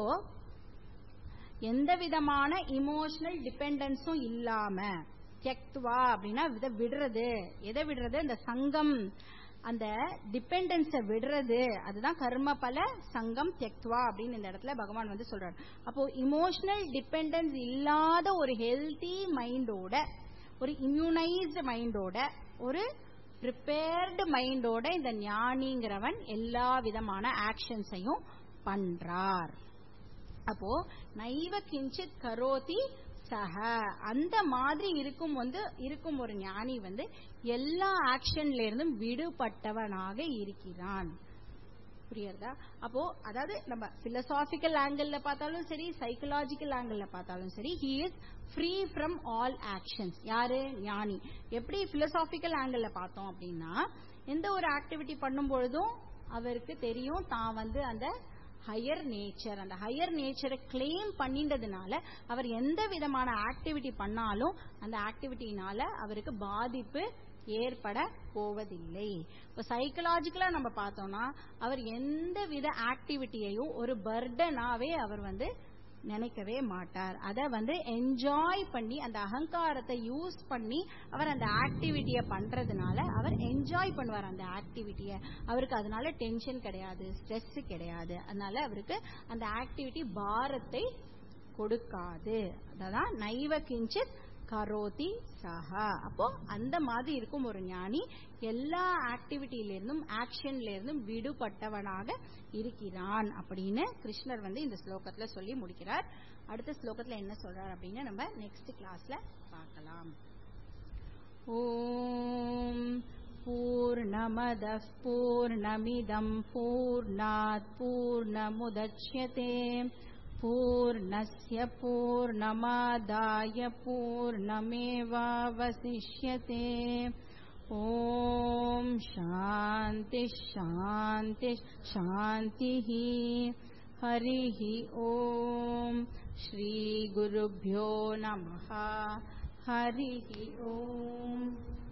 எந்த விதமான இமோஷனல் டிபெண்டன்ஸும் இல்லாம தியக்துவா அப்படின்னா இதை விடுறது எதை விடுறது இந்த சங்கம் அந்த டிபெண்டன்ஸ விடுறது அதுதான் கர்ம பல சங்கம் தியக்துவா அப்படின்னு இந்த இடத்துல பகவான் வந்து சொல்றாரு அப்போ இமோஷனல் டிபெண்டன்ஸ் இல்லாத ஒரு ஹெல்தி மைண்டோட ஒரு இம்யூனைஸ்டு மைண்டோட ஒரு ப்ரிப்பேர்டு மைண்டோட இந்த ஞானிங்கிறவன் எல்லா விதமான ஆக்ஷன்ஸையும் பண்றார் அப்போ நைவ கிஞ்சித் கரோதி சக அந்த மாதிரி இருக்கும் வந்து இருக்கும் ஒரு ஞானி வந்து எல்லா ஆக்ஷன்ல இருந்தும் விடுபட்டவனாக இருக்கிறான் புரியுறதா அப்போ அதாவது நம்ம பிலசாபிக்கல் ஆங்கிள் பார்த்தாலும் சரி சைக்கலாஜிக்கல் ஆங்கிள் பார்த்தாலும் சரி he is free from all actions யாரு ஞானி எப்படி பிலசாபிக்கல் ஆங்கிள் பார்த்தோம் அப்படின்னா எந்த ஒரு ஆக்டிவிட்டி பண்ணும் பொழுதும் அவருக்கு தெரியும் தான் வந்து அந்த ஹையர் நேச்சர் அந்த ஹையர் நேச்சரை கிளைம் பண்ணின்றதுனால அவர் எந்த விதமான ஆக்டிவிட்டி பண்ணாலும் அந்த ஆக்டிவிட்டினால அவருக்கு பாதிப்பு ஏற்பட போவதில்லை இப்போ சைக்கலாஜிக்கலா நம்ம பார்த்தோம்னா அவர் எந்த வித ஆக்டிவிட்டியையும் ஒரு பர்டனாவே அவர் வந்து நினைக்கவே மாட்டார் அதை வந்து என்ஜாய் பண்ணி அந்த அகங்காரத்தை யூஸ் பண்ணி அவர் அந்த ஆக்டிவிட்டியை பண்றதுனால அவர் என்ஜாய் பண்ணுவார் அந்த ஆக்டிவிட்டியை அவருக்கு அதனால டென்ஷன் கிடையாது ஸ்ட்ரெஸ் கிடையாது அதனால அவருக்கு அந்த ஆக்டிவிட்டி பாரத்தை கொடுக்காது அதான் நைவ கிஞ்சித் கரோதி சஹா அப்போ அந்த மாதிரி இருக்கும் ஒரு ஞானி எல்லா ஆக்டிவிட்டியில இருந்தும் ஆக்ஷன்ல இருந்தும் விடுபட்டவனாக இருக்கிறான் அப்படின்னு கிருஷ்ணர் வந்து இந்த ஸ்லோகத்துல சொல்லி முடிக்கிறார் அடுத்த ஸ்லோகத்துல என்ன சொல்றார் அப்படின்னு நம்ம நெக்ஸ்ட் கிளாஸ்ல பார்க்கலாம் ஓம் पूर्णमदः पूर्णमिदम् पूर्णात् पूर्णमुदच्यते पूर्णस्य पूर्णमादाय पूर्णमेवावशिष्यते ॐ शान्तिः शान्तिः शान्तिः हरिः ॐ श्रीगुरुभ्यो नमः हरिः ॐ